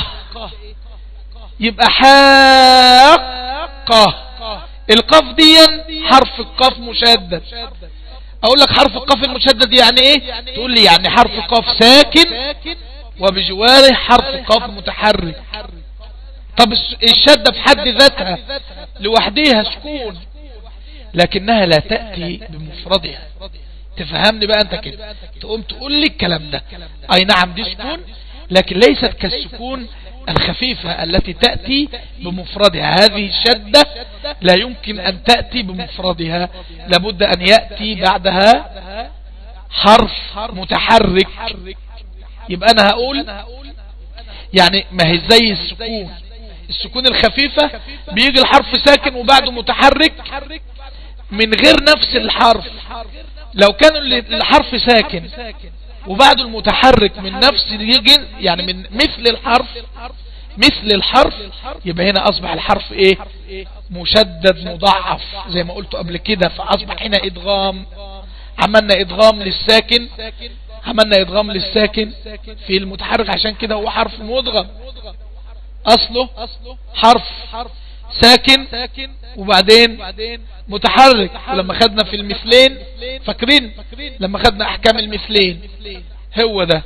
يبقى حاق قا القاف دي حرف القاف مشدد اقول لك حرف القاف المشدد يعني ايه تقول لي يعني حرف القاف ساكن وبجواره حرف قاف متحرك طب الشدة في حد ذاتها لوحديها سكون لكنها لا تأتي بمفردها تفهمني بقى انت كده تقوم تقول لي الكلام ده اي نعم دي سكون لكن ليست كالسكون الخفيفة التي تأتي بمفردها هذه الشدة لا يمكن أن تأتي بمفردها لابد أن يأتي بعدها حرف متحرك يبقى أنا هقول يعني ما هي زي السكون السكون الخفيفة بيجي الحرف ساكن وبعده متحرك من غير نفس الحرف لو كان الحرف ساكن وبعد المتحرك من نفس يجي يعني من مثل الحرف مثل الحرف يبقى هنا اصبح الحرف ايه مشدد مضاعف زي ما قلت قبل كده فاصبح هنا ادغام عملنا ادغام للساكن عملنا ادغام للساكن في المتحرك عشان كده هو حرف مدغم اصله حرف ساكن وبعدين متحرك ولما خدنا في المثلين فاكرين لما خدنا احكام المثلين هو ده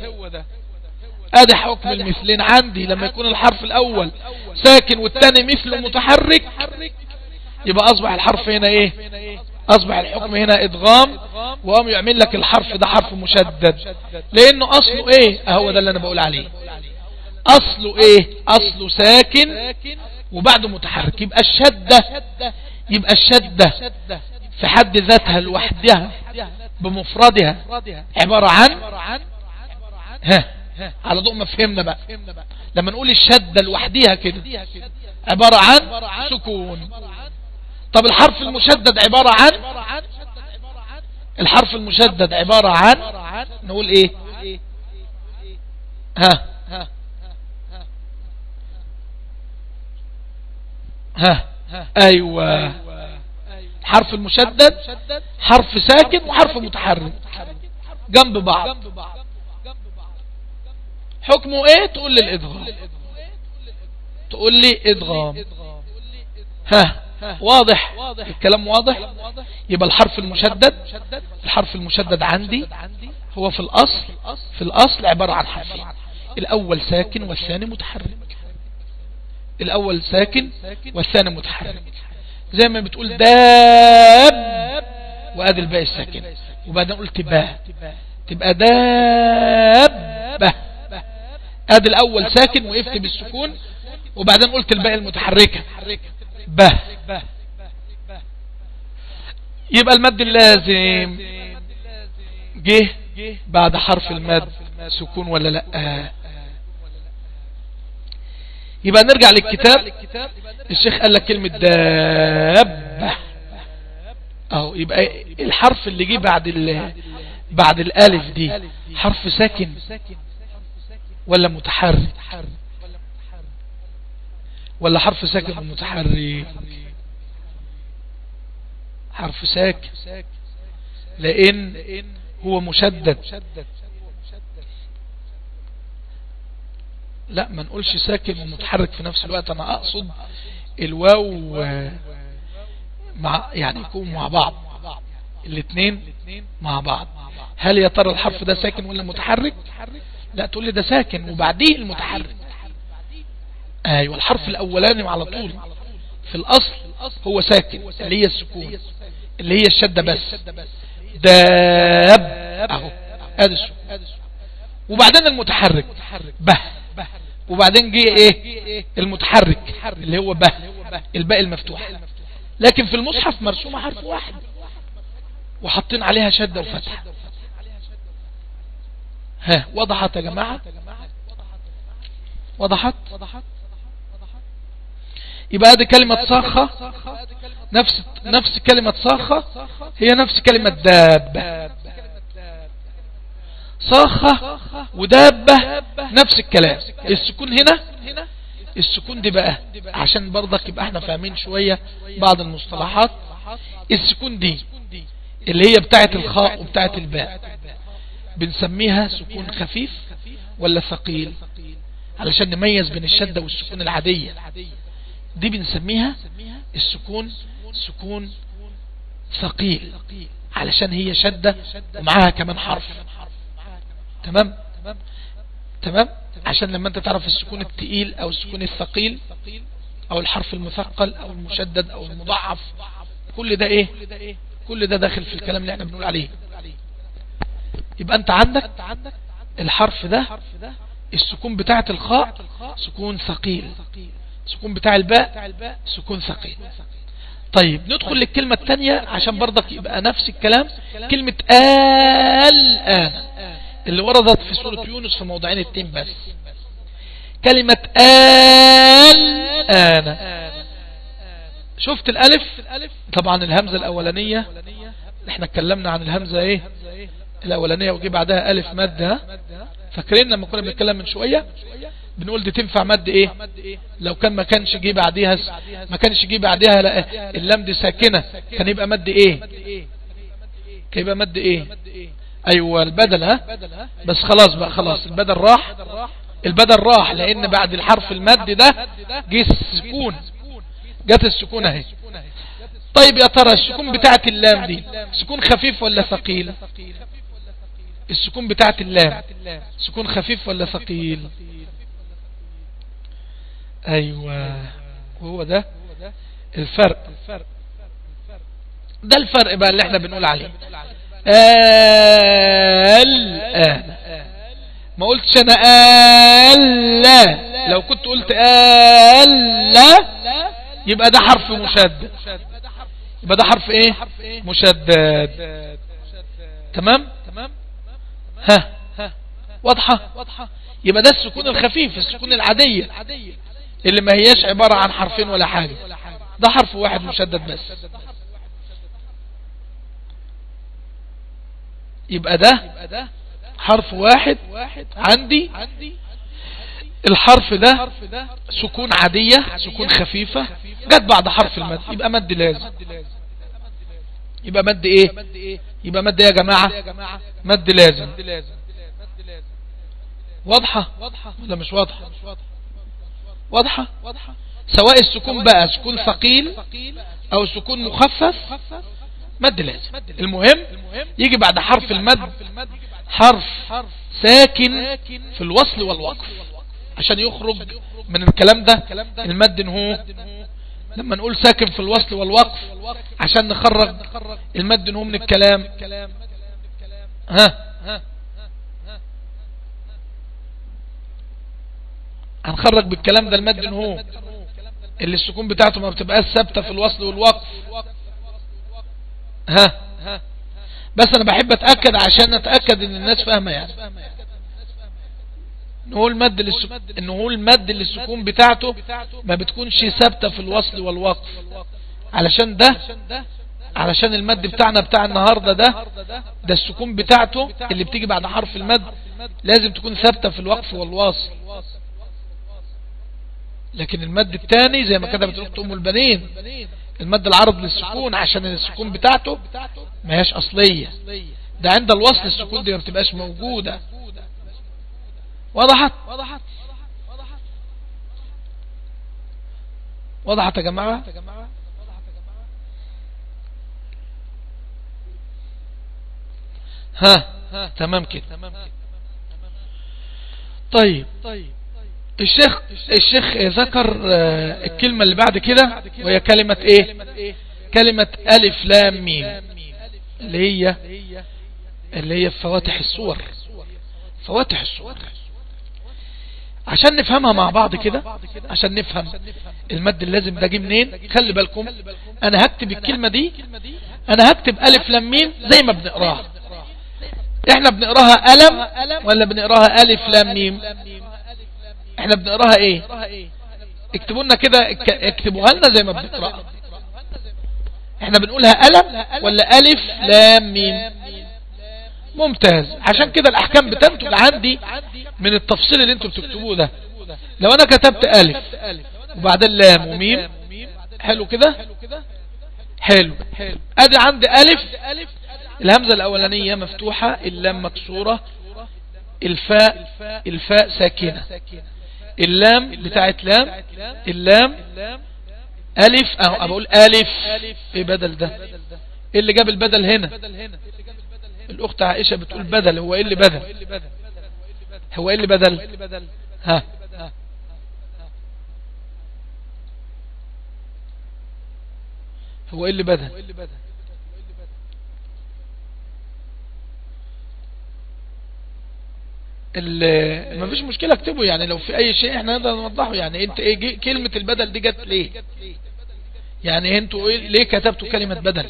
ادي حكم المثلين عندي لما يكون الحرف الاول ساكن والتاني مثله متحرك يبقى اصبح الحرف هنا ايه اصبح الحكم هنا ادغام وقام يعمل لك الحرف ده حرف مشدد لانه اصله ايه اهو ده اللي انا بقول عليه اصله ايه اصله ساكن وبعده متحرك يبقى الشدة يبقى الشدة في حد ذاتها لوحدها بمفردها عبارة عن ها على ضوء ما فهمنا بقى لما نقول الشدة لوحدها كده عبارة عن سكون طب الحرف المشدد عبارة عن الحرف المشدد عبارة عن نقول ايه ها ها ايوه حرف المشدد حرف ساكن وحرف متحرك جنب بعض حكمه ايه تقول لي الادغام تقول لي ادغام ها واضح الكلام واضح يبقى الحرف المشدد الحرف المشدد عندي هو في الاصل في الاصل عبارة عن حرفين الاول ساكن والثاني متحرك الاول ساكن والثاني متحرك زي ما بتقول داب وادي الباء الساكن وبعدين قلت با تبقى داب ادي الاول ساكن وقفت بالسكون وبعدين قلت الباء المتحركة با يبقى المد اللازم جه بعد حرف المد سكون ولا لا يبقى نرجع للكتاب الشيخ قال لك كلمة دابة اهو يبقى الحرف اللي جه بعد ال بعد الالف دي حرف ساكن ولا متحرك ولا حرف ساكن ومتحرك حرف ساكن لان هو مشدد لا ما نقولش ساكن ومتحرك في نفس الوقت انا اقصد الواو مع يعني يكون مع بعض الاثنين مع بعض هل يا ترى الحرف ده ساكن ولا متحرك لا تقول لي ده ساكن وبعديه المتحرك ايوه الحرف الاولاني على طول في الاصل هو ساكن اللي هي السكون اللي هي الشدة بس داب اهو ادي السكون وبعدين المتحرك به وبعدين جه ايه المتحرك اللي هو به الباء المفتوح لكن في المصحف مرسومة حرف واحد وحاطين عليها شدة وفتحة ها وضحت يا جماعة وضحت يبقى هذه كلمة صاخة نفس نفس كلمة صاخة هي نفس كلمة دابة صاخة ودابة نفس الكلام السكون هنا السكون دي بقى عشان برضك يبقى احنا فاهمين شوية بعض المصطلحات السكون دي اللي هي بتاعت الخاء وبتاعت الباء بنسميها سكون خفيف ولا ثقيل علشان نميز بين الشدة والسكون العادية دي بنسميها السكون سكون ثقيل علشان هي شدة ومعاها كمان حرف تمام تمام عشان لما انت تعرف السكون التقيل او السكون الثقيل او الحرف المثقل او المشدد او المضاعف كل ده ايه كل ده داخل في الكلام اللي احنا بنقول عليه يبقى انت عندك الحرف ده السكون بتاعة الخاء سكون ثقيل سكون بتاع الباء سكون ثقيل طيب ندخل للكلمة الثانية عشان برضك يبقى نفس الكلام كلمة الآن اللي وردت في سورة يونس في موضعين التين بس كلمة الآن شفت الألف طبعا الهمزة الأولانية احنا اتكلمنا عن الهمزة ايه الأولانية وجي بعدها ألف مادة فاكرين لما كنا بنتكلم من شوية بنقول دي تنفع مد ايه لو كان ما كانش جه بعديها ما كانش جه بعديها لا اللام دي ساكنة كان يبقى مد ايه كان يبقى مد ايه ايوه البدل ها بس خلاص بقى خلاص البدل راح البدل راح لان بعد الحرف المد ده جه السكون جت السكون اهي طيب يا ترى السكون بتاعت اللام دي سكون خفيف ولا ثقيل السكون بتاعت اللام سكون خفيف ولا ثقيل ايوه وهو ده الفرق ده الفرق بقى اللي احنا بنقول عليه الآن ما قلتش انا ألا لو كنت قلت ألا يبقى ده حرف مشدد يبقى ده حرف ايه مشدد تمام ها واضحة يبقى ده السكون الخفيف السكون العادية اللي ما هياش عبارة عن حرفين ولا حاجة ده حرف واحد مشدد بس يبقى ده حرف واحد عندي الحرف ده سكون عادية سكون خفيفة جت بعد حرف المد يبقى مد لازم يبقى مد ايه يبقى مد ايه يا جماعة مد لازم واضحة ولا مش واضحة واضحة سواء السكون بقى سكون ثقيل او سكون مخفف مد لازم المهم يجي بعد حرف المد حرف ساكن في الوصل والوقف عشان يخرج من الكلام ده المد هو لما نقول ساكن في الوصل والوقف عشان نخرج المد هو من الكلام ها هنخرج بالكلام ده المد هو اللي السكون بتاعته ما بتبقاش ثابته في الوصل والوقف ها بس انا بحب اتأكد عشان اتأكد ان الناس فاهمة يعني نقول مد للسك... نقول مد للسكون بتاعته ما بتكونش ثابته في الوصل والوقف علشان ده علشان المد بتاعنا بتاع النهاردة ده ده السكون بتاعته اللي بتيجي بعد حرف المد لازم تكون ثابتة في الوقف والواصل لكن المد الثاني زي ما كتبت اخت ام البنين المد العرض للسكون عشان السكون بتاعته ما هياش اصلية ده عند الوصل السكون دي ما بتبقاش موجودة وضحت وضحت يا جماعة ها تمام كده طيب الشيخ الشيخ ذكر الكلمة اللي بعد كده وهي كلمة ايه كلمة الف لام ميم اللي هي اللي هي فواتح الصور فواتح الصور عشان نفهمها مع بعض كده عشان نفهم المد اللازم ده جه منين خلي بالكم انا هكتب الكلمة دي انا هكتب الف لام ميم زي ما بنقراها احنا بنقراها ألم ولا بنقراها ألف لام ميم احنا بنقراها ايه اكتبوا لنا كده اكتبوها لنا زي ما بنقراها احنا بنقولها ألم ولا ألف لام ميم ممتاز عشان كده الأحكام بتنتج عندي من التفصيل اللي انتوا بتكتبوه ده لو انا كتبت ألف وبعدين لام وميم حلو كده حلو ادي عندي ألف الهمزة الأولانية مفتوحة اللام مكسورة الفاء الفاء ساكنة اللام بتاعت لام اللام ألف أهو أقول ألف إيه بدل ده إيه اللي جاب البدل هنا الأخت عائشة بتقول بدل هو إيه اللي بدل هو إيه اللي بدل ها هو إيه اللي بدل ما فيش مشكلة اكتبه يعني لو في اي شيء احنا نقدر نوضحه يعني انت ايه كلمة البدل دي جت ليه يعني انتوا ايه ليه كتبتوا كلمة بدل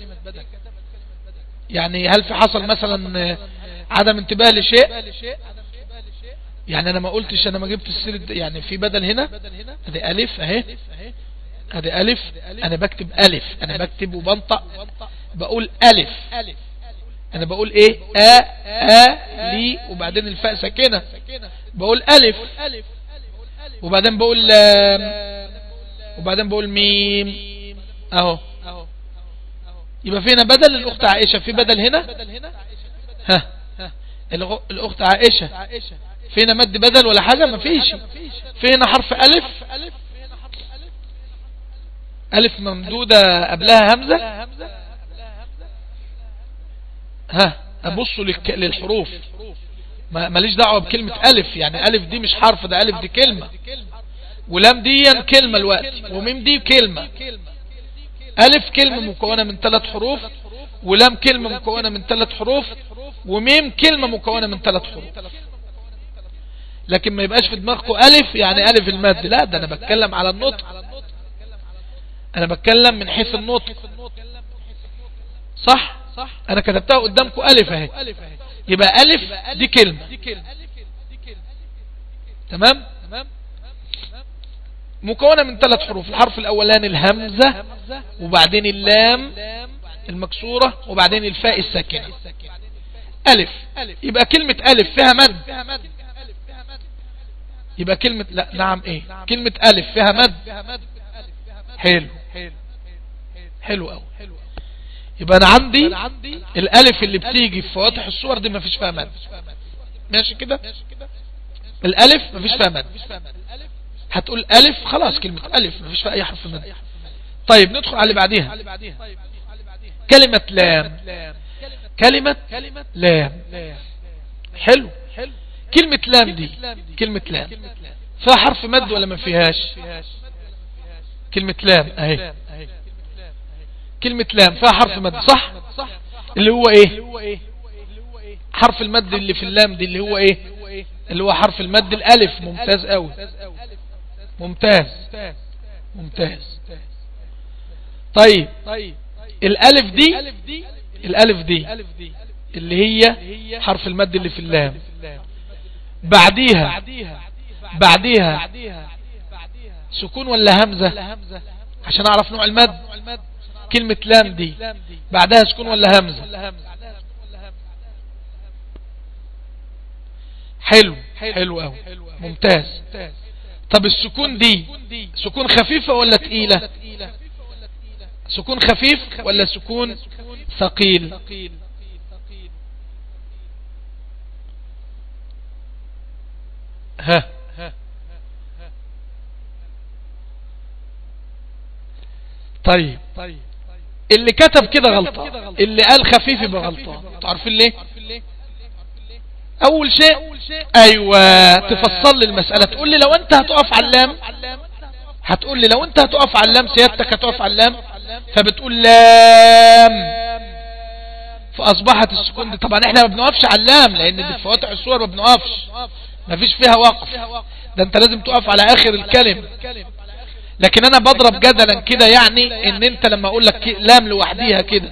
يعني هل في حصل مثلا عدم انتباه لشيء يعني انا ما قلتش انا ما جبت السيرة يعني في بدل هنا ادي الف اهي ادي الف انا بكتب الف انا بكتب وبنطق بقول الف انا بقول ايه ا ا لي وبعدين الفاء ساكنه بقول الف وبعدين بقول لام وبعدين بقول ميم اهو يبقى فينا بدل الاخت عائشة في بدل هنا ها الاخت عائشة فينا مد بدل ولا حاجة ما فيش فينا حرف الف الف ممدودة قبلها همزة ها ابصوا للحروف ماليش دعوة بكلمة ألف يعني ألف دي مش حرف ده ألف دي كلمة ولام دي كلمة الوقت وميم دي كلمة ألف كلمة مكونة من ثلاث حروف ولام كلمة مكونة من ثلاث حروف وميم كلمة مكونة من ثلاث حروف لكن ما يبقاش في دماغكم ألف يعني ألف المد لا ده أنا بتكلم على النطق أنا بتكلم من حيث النطق صح انا كتبتها قدامكم الف اهي يبقى الف دي كلمة تمام مكونة من ثلاث حروف الحرف الاولاني الهمزة وبعدين اللام المكسورة وبعدين الفاء الساكنة الف يبقى كلمة الف فيها مد يبقى كلمة لا نعم ايه كلمة الف فيها مد حلو حلو قوي يبقى انا عندي الالف اللي بتيجي في فواتح الصور دي مفيش فيها مد ماشي كده الالف مفيش فيها مد هتقول الف خلاص كلمة الف مفيش فيها اي حرف مد طيب ندخل على اللي بعديها كلمة لام كلمة لام حلو كلمة لام دي كلمة لام فيها حرف مد ولا ما فيهاش كلمة لام اهي كلمة لام فيها حرف مد صح اللي هو ايه حرف المد اللي في اللام دي اللي هو ايه اللي هو حرف المد الالف ممتاز قوي ممتاز ممتاز طيب الالف دي الالف دي اللي هي حرف المد اللي في اللام بعديها بعديها سكون ولا همزة عشان اعرف نوع المد كلمة لام دي بعدها سكون ولا همزة حلو حلو قوي ممتاز طب السكون دي سكون خفيفة ولا تقيلة سكون خفيف ولا سكون ثقيل ها طيب اللي كتب كده غلطة اللي قال خفيف يبقى غلطة تعرفين ليه اول شيء ايوه تفصل لي المسألة تقول لي لو انت هتقف على اللام هتقول لي لو انت هتقف على اللام سيادتك هتقف على اللام فبتقول لام فاصبحت السكون دي طبعا احنا ما بنقفش على اللام لان دي في فواتح الصور ما بنقفش ما فيش فيها وقف ده انت لازم تقف على اخر الكلمة لكن انا بضرب جدلا كده يعني ان انت لما اقول لك لام لوحديها كده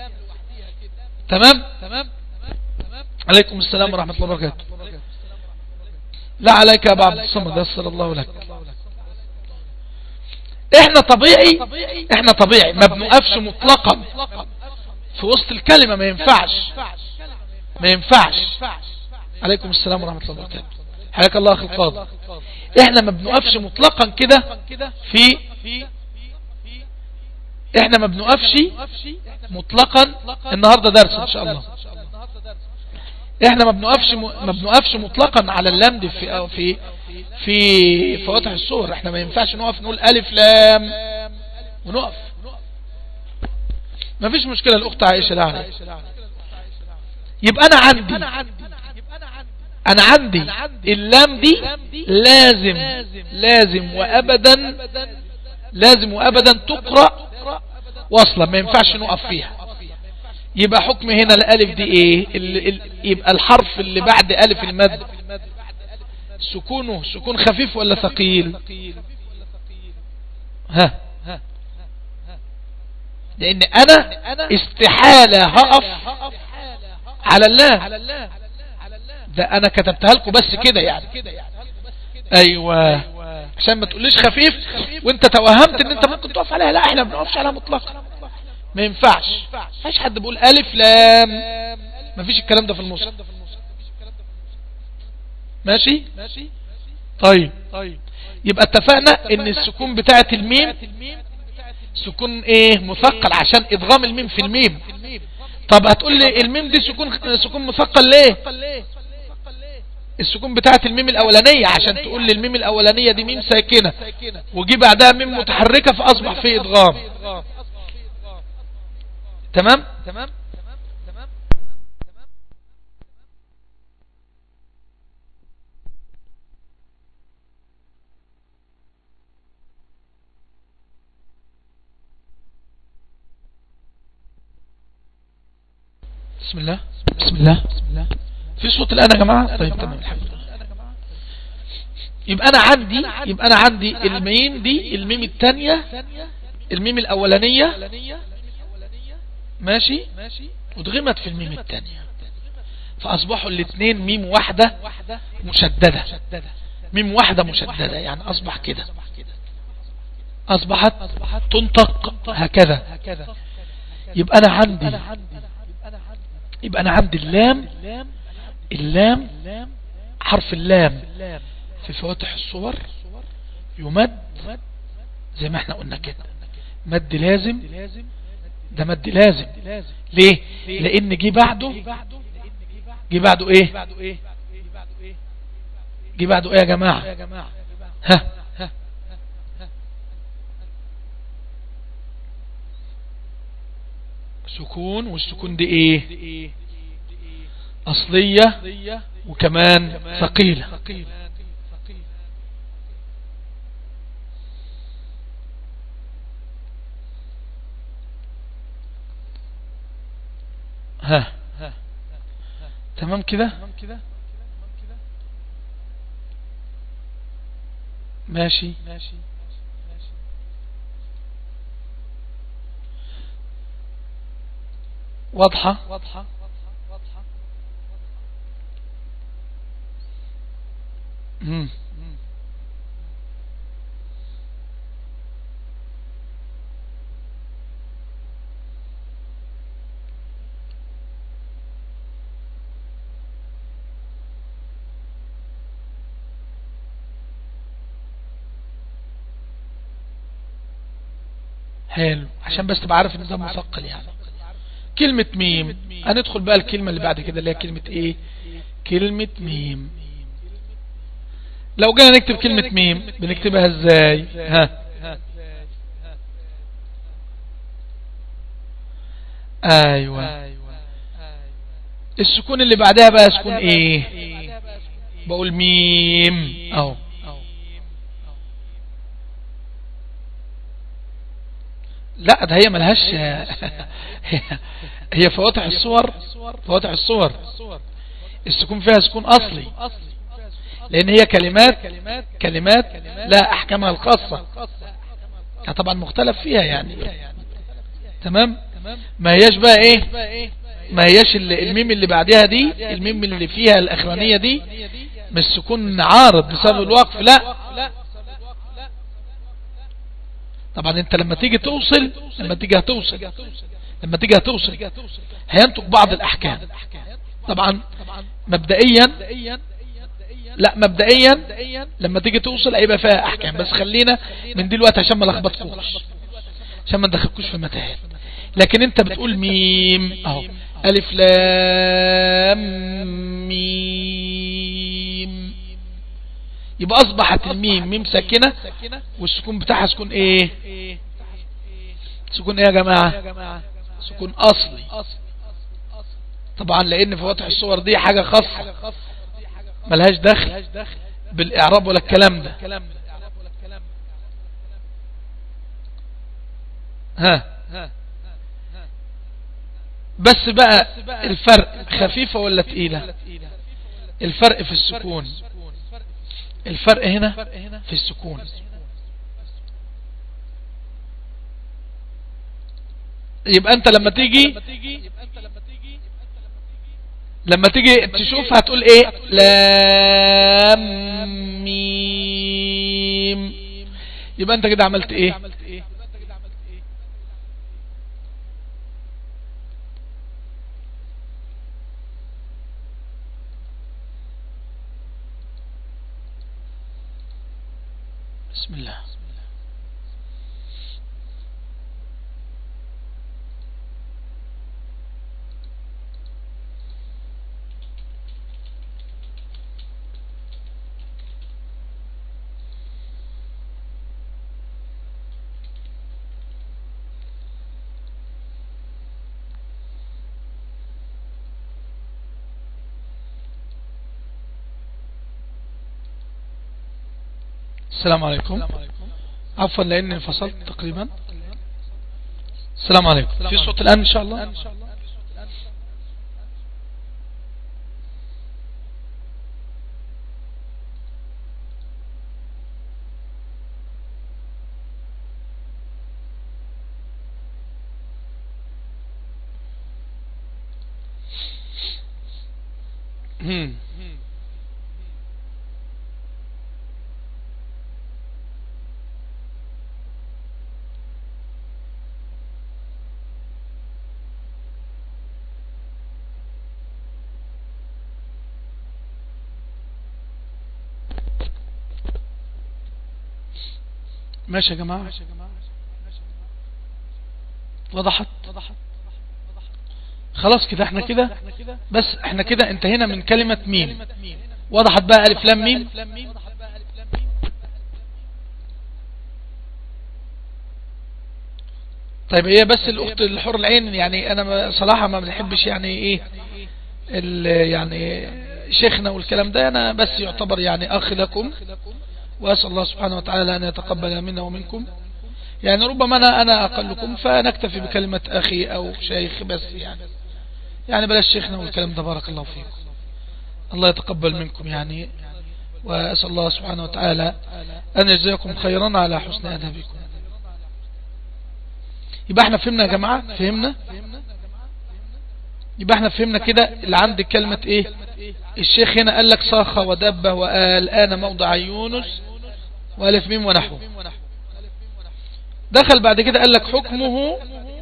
تمام عليكم السلام ورحمة الله وبركاته لا عليك يا ابو عبد الصمد يسر الله لك احنا طبيعي احنا طبيعي ما بنقفش مطلقا في وسط الكلمة ما ينفعش ما ينفعش عليكم السلام ورحمة الله وبركاته حياك الله اخي القاضي احنا ما بنقفش مطلقا كده في احنا ما بنقفش مطلقا النهاردة درس ان شاء الله احنا ما بنقفش ما بنقفش مطلقا على اللام دي في في في فواتح الصور احنا ما ينفعش نقف نقول الف لام ونقف ما فيش مشكلة الاخت عائشة لا عليك يبقى انا عندي انا عندي اللام دي لازم لازم وابدا لازم وابدا تقرأ واصلا ما ينفعش نقف فيها يبقى حكم هنا الالف دي ايه اللي يبقى الحرف اللي بعد الف المد سكونه سكون خفيف ولا ثقيل ها لان انا استحالة هقف على الله ده انا كتبتها لكم بس كده يعني ايوه عشان ما تقوليش خفيف وانت توهمت ان انت ممكن تقف عليها لا احنا ما بنقفش عليها مطلقا ما ينفعش مفيش حد بيقول الف لام ما فيش الكلام ده في المصحف ماشي طيب يبقى اتفقنا ان السكون بتاعه الميم سكون ايه مثقل عشان ادغام الميم في الميم طب هتقول لي الميم دي سكون سكون مثقل ليه السكون بتاعت الميم الاولانية عشان تقول لي الميم الاولانية دي ميم ساكنة وجي بعدها ميم متحركة فاصبح فيه ادغام تمام تمام بسم الله بسم الله في صوت الآن يا جماعة طيب تمام الحمد لله يبقى أنا عندي يبقى أنا عندي الميم دي الميم الثانية الميم الأولانية ماشي ودغمت في الميم الثانية فأصبحوا الاثنين ميم واحدة مشددة ميم واحدة مشددة يعني أصبح كده أصبحت تنطق هكذا يبقى أنا عندي يبقى أنا عندي اللام اللام حرف اللام في فواتح الصور يمد زي ما احنا قلنا كده مد لازم ده مد لازم ليه لان جه بعده جه بعده ايه جه بعده ايه يا جماعة ها سكون والسكون دي ايه اصلية وكمان ثقيلة ها تمام كده ماشي واضحة واضحة مم. حلو عشان بس تبقى عارف ان ده مثقل يعني كلمة ميم هندخل بقى الكلمة اللي بعد كده اللي هي كلمة ايه كلمة ميم لو جينا نكتب كلمة ميم بنكتبها ازاي ها ايوه السكون اللي بعدها بقى سكون ايه بقول ميم اهو لا ده هي ملهاش هي فواتح الصور فواتح الصور السكون فيها سكون اصلي لان هي كلمات كلمات لا احكامها الخاصة طبعا مختلف فيها يعني تمام ما هياش بقى ايه ما هياش الميم اللي بعدها دي الميم اللي فيها الاخرانية دي مش سكون عارض بسبب الوقف لا طبعا انت لما تيجي توصل لما تيجي هتوصل لما تيجي هتوصل هينتج بعض الاحكام طبعا مبدئيا لا مبدئيا لما تيجي توصل هيبقى فيها احكام بس خلينا من دلوقتي عشان ما لخبطكوش عشان ما ندخلكوش في متاهل لكن انت بتقول ميم اهو الف لام ميم يبقى اصبحت الميم ميم ساكنة والسكون بتاعها سكون ايه سكون ايه يا جماعة سكون اصلي طبعا لان في وضح الصور دي حاجة خاصة ملهاش دخل بالاعراب ولا الكلام ده ها بس بقى الفرق خفيفة ولا تقيلة الفرق في السكون الفرق هنا في السكون يبقى انت لما تيجي لما تيجي تشوف هتقول ايه لام ميم يبقى انت كده عملت ايه بسم الله السلام عليكم عفوا لاني انفصلت تقريبا السلام عليكم في صوت الان ان شاء الله Hmm. ماشي يا جماعة وضحت خلاص كده احنا كده بس احنا كده انتهينا من كلمة ميم وضحت بقى الف لام ميم طيب هي بس الاخت الحر العين يعني انا صراحة ما بنحبش يعني ايه يعني شيخنا والكلام ده انا بس يعتبر يعني اخ لكم وأسأل الله سبحانه وتعالى أن يتقبل منا ومنكم يعني ربما أنا, أنا أقلكم فنكتفي بكلمة أخي أو شيخ بس يعني يعني بلاش شيخنا والكلام ده بارك الله فيكم الله يتقبل منكم يعني وأسأل الله سبحانه وتعالى أن يجزيكم خيرا على حسن أدبكم يبقى احنا فهمنا يا جماعة فهمنا يبقى احنا فهمنا كده اللي عندك كلمة ايه الشيخ هنا قال لك صاخ ودب وقال آن موضع يونس وألف ميم ونحوه دخل بعد كده قال لك حكمه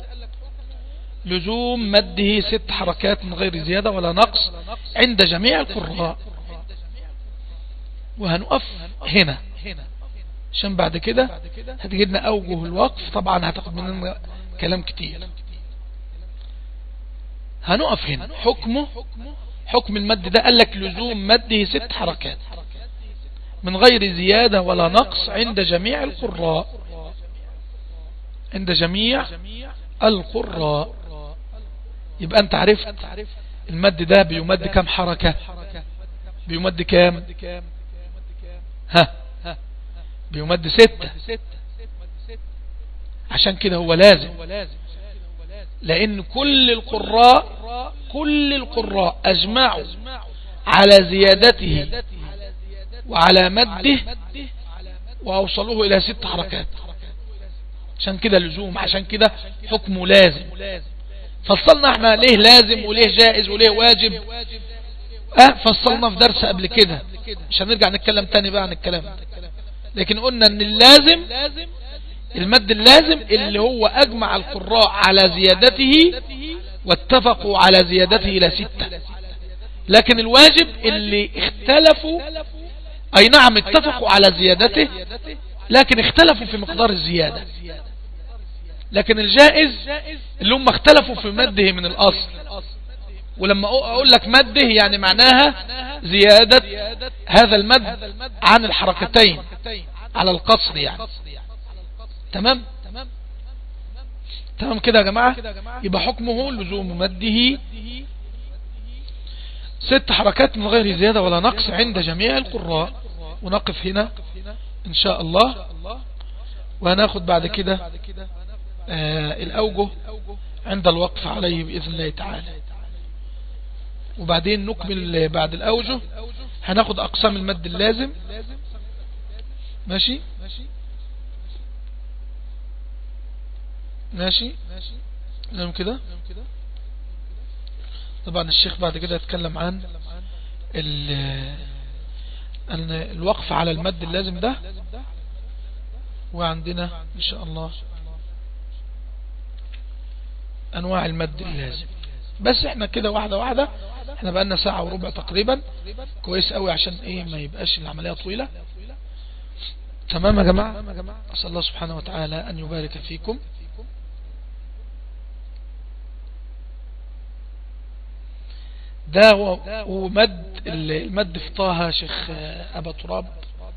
لزوم مده ست حركات من غير زيادة ولا نقص عند جميع القراء وهنقف هنا عشان بعد كده هتجدنا أوجه الوقف طبعا هتاخد مننا كلام كتير هنقف هنا حكمه حكم المد ده قال لك لزوم مده ست حركات من غير زيادة ولا نقص عند جميع القراء عند جميع القراء يبقى انت عرفت المد ده بيمد كم حركة بيمد كام ها بيمد ستة عشان كده هو لازم لان كل القراء كل القراء اجمعوا على زيادته وعلى مده واوصلوه الى ست حركات عشان كده لزوم عشان كده حكمه لازم فصلنا احنا ليه لازم وليه جائز وليه واجب اه فصلنا في درس قبل كده مش هنرجع نتكلم تاني بقى عن الكلام لكن قلنا ان اللازم المد اللازم اللي هو اجمع القراء على زيادته واتفقوا على زيادته الى ستة لكن الواجب اللي اختلفوا اي نعم اتفقوا على زيادته لكن اختلفوا في مقدار الزيادة لكن الجائز اللي هم اختلفوا في مده من الاصل ولما اقول لك مده يعني معناها زيادة هذا المد عن الحركتين على القصر يعني تمام تمام كده يا جماعة يبقى حكمه لزوم مده ست حركات من غير زيادة ولا نقص عند جميع القراء ونقف هنا ان شاء الله وهناخد بعد كده آه الأوجه عند الوقف عليه بإذن الله تعالى وبعدين نكمل بعد الأوجه هناخد أقسام المد اللازم ماشي ماشي نعم كده طبعا الشيخ بعد كده يتكلم عن الوقف على المد اللازم ده وعندنا ان شاء الله انواع المد اللازم بس احنا كده واحدة واحدة احنا بقالنا ساعة وربع تقريبا كويس قوي عشان ايه ما يبقاش العملية طويلة تمام يا جماعة أسأل الله سبحانه وتعالى أن يبارك فيكم ده ومد المد في طه شيخ أبا تراب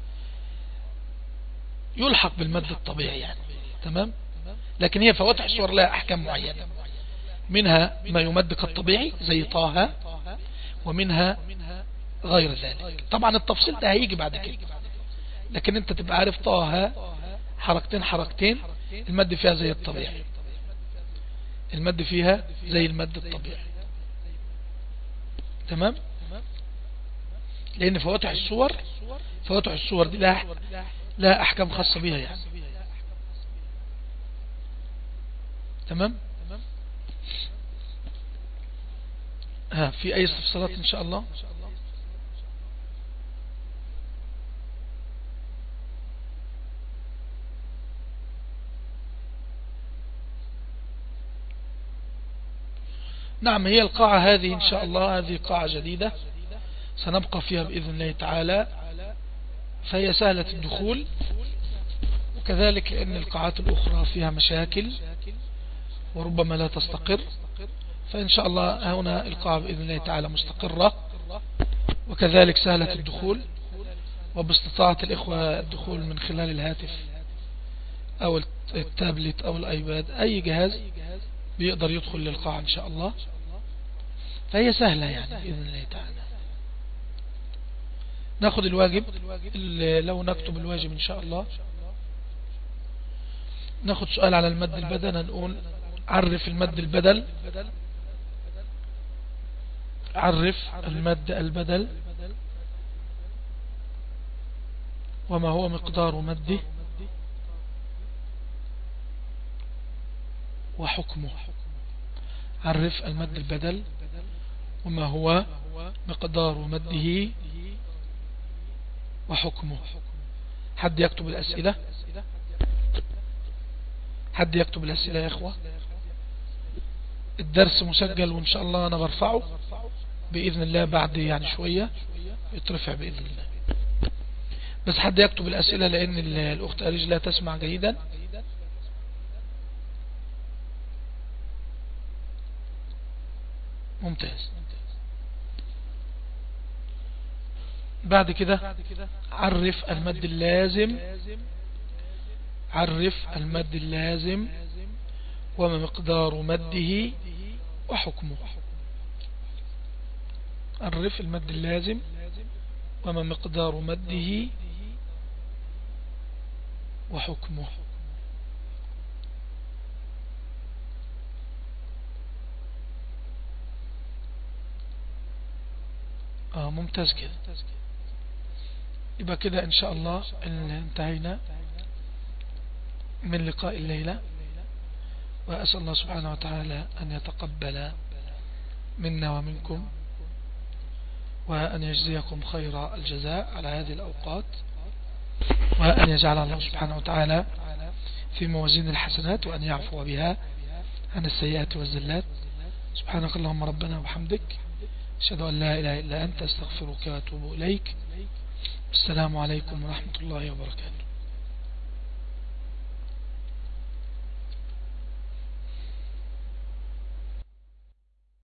يلحق بالمد الطبيعي يعني تمام لكن هي فواتح الصور لها أحكام معينة منها ما يمد كالطبيعي زي طه ومنها غير ذلك طبعا التفصيل ده هيجي بعد كده لكن انت تبقى عارف طه حركتين حركتين المد فيها زي الطبيعي المد فيها زي المد الطبيعي تمام لان فواتح الصور فواتح الصور دي لها لا احكام خاصة بها يعني تمام ها في اي استفسارات ان شاء الله نعم هي القاعة هذه إن شاء الله هذه قاعة جديدة سنبقى فيها بإذن الله تعالى فهي سهلة الدخول وكذلك لأن القاعات الأخرى فيها مشاكل وربما لا تستقر فإن شاء الله هنا القاعة بإذن الله تعالى مستقرة وكذلك سهلة الدخول وباستطاعة الإخوة الدخول من خلال الهاتف أو التابلت أو الأيباد أي جهاز بيقدر يدخل للقاعة إن شاء الله فهي سهلة يعني بإذن الله تعالى ناخد الواجب لو نكتب الواجب إن شاء الله ناخد سؤال على المد البدل نقول عرف المد البدل عرف المد البدل وما هو مقدار مده وحكمه عرف المد البدل وما هو مقدار مده وحكمه حد يكتب الأسئلة حد يكتب الأسئلة يا إخوة الدرس مسجل وإن شاء الله أنا برفعه بإذن الله بعد يعني شوية يترفع بإذن الله بس حد يكتب الأسئلة لأن الأخت أريج لا تسمع جيدا ممتاز بعد كده عرف المد اللازم عرف المد اللازم وما مقدار مده وحكمه عرف المد اللازم وما مقدار مده وحكمه آه ممتاز كده يبقى كده ان شاء الله انتهينا من لقاء الليلة وأسأل الله سبحانه وتعالى أن يتقبل منا ومنكم وأن يجزيكم خير الجزاء على هذه الأوقات وأن يجعل الله سبحانه وتعالى في موازين الحسنات وأن يعفو بها عن السيئات والزلات سبحانك اللهم ربنا وبحمدك أشهد أن لا إله إلا أنت استغفرك وأتوب إليك السلام عليكم ورحمة الله وبركاته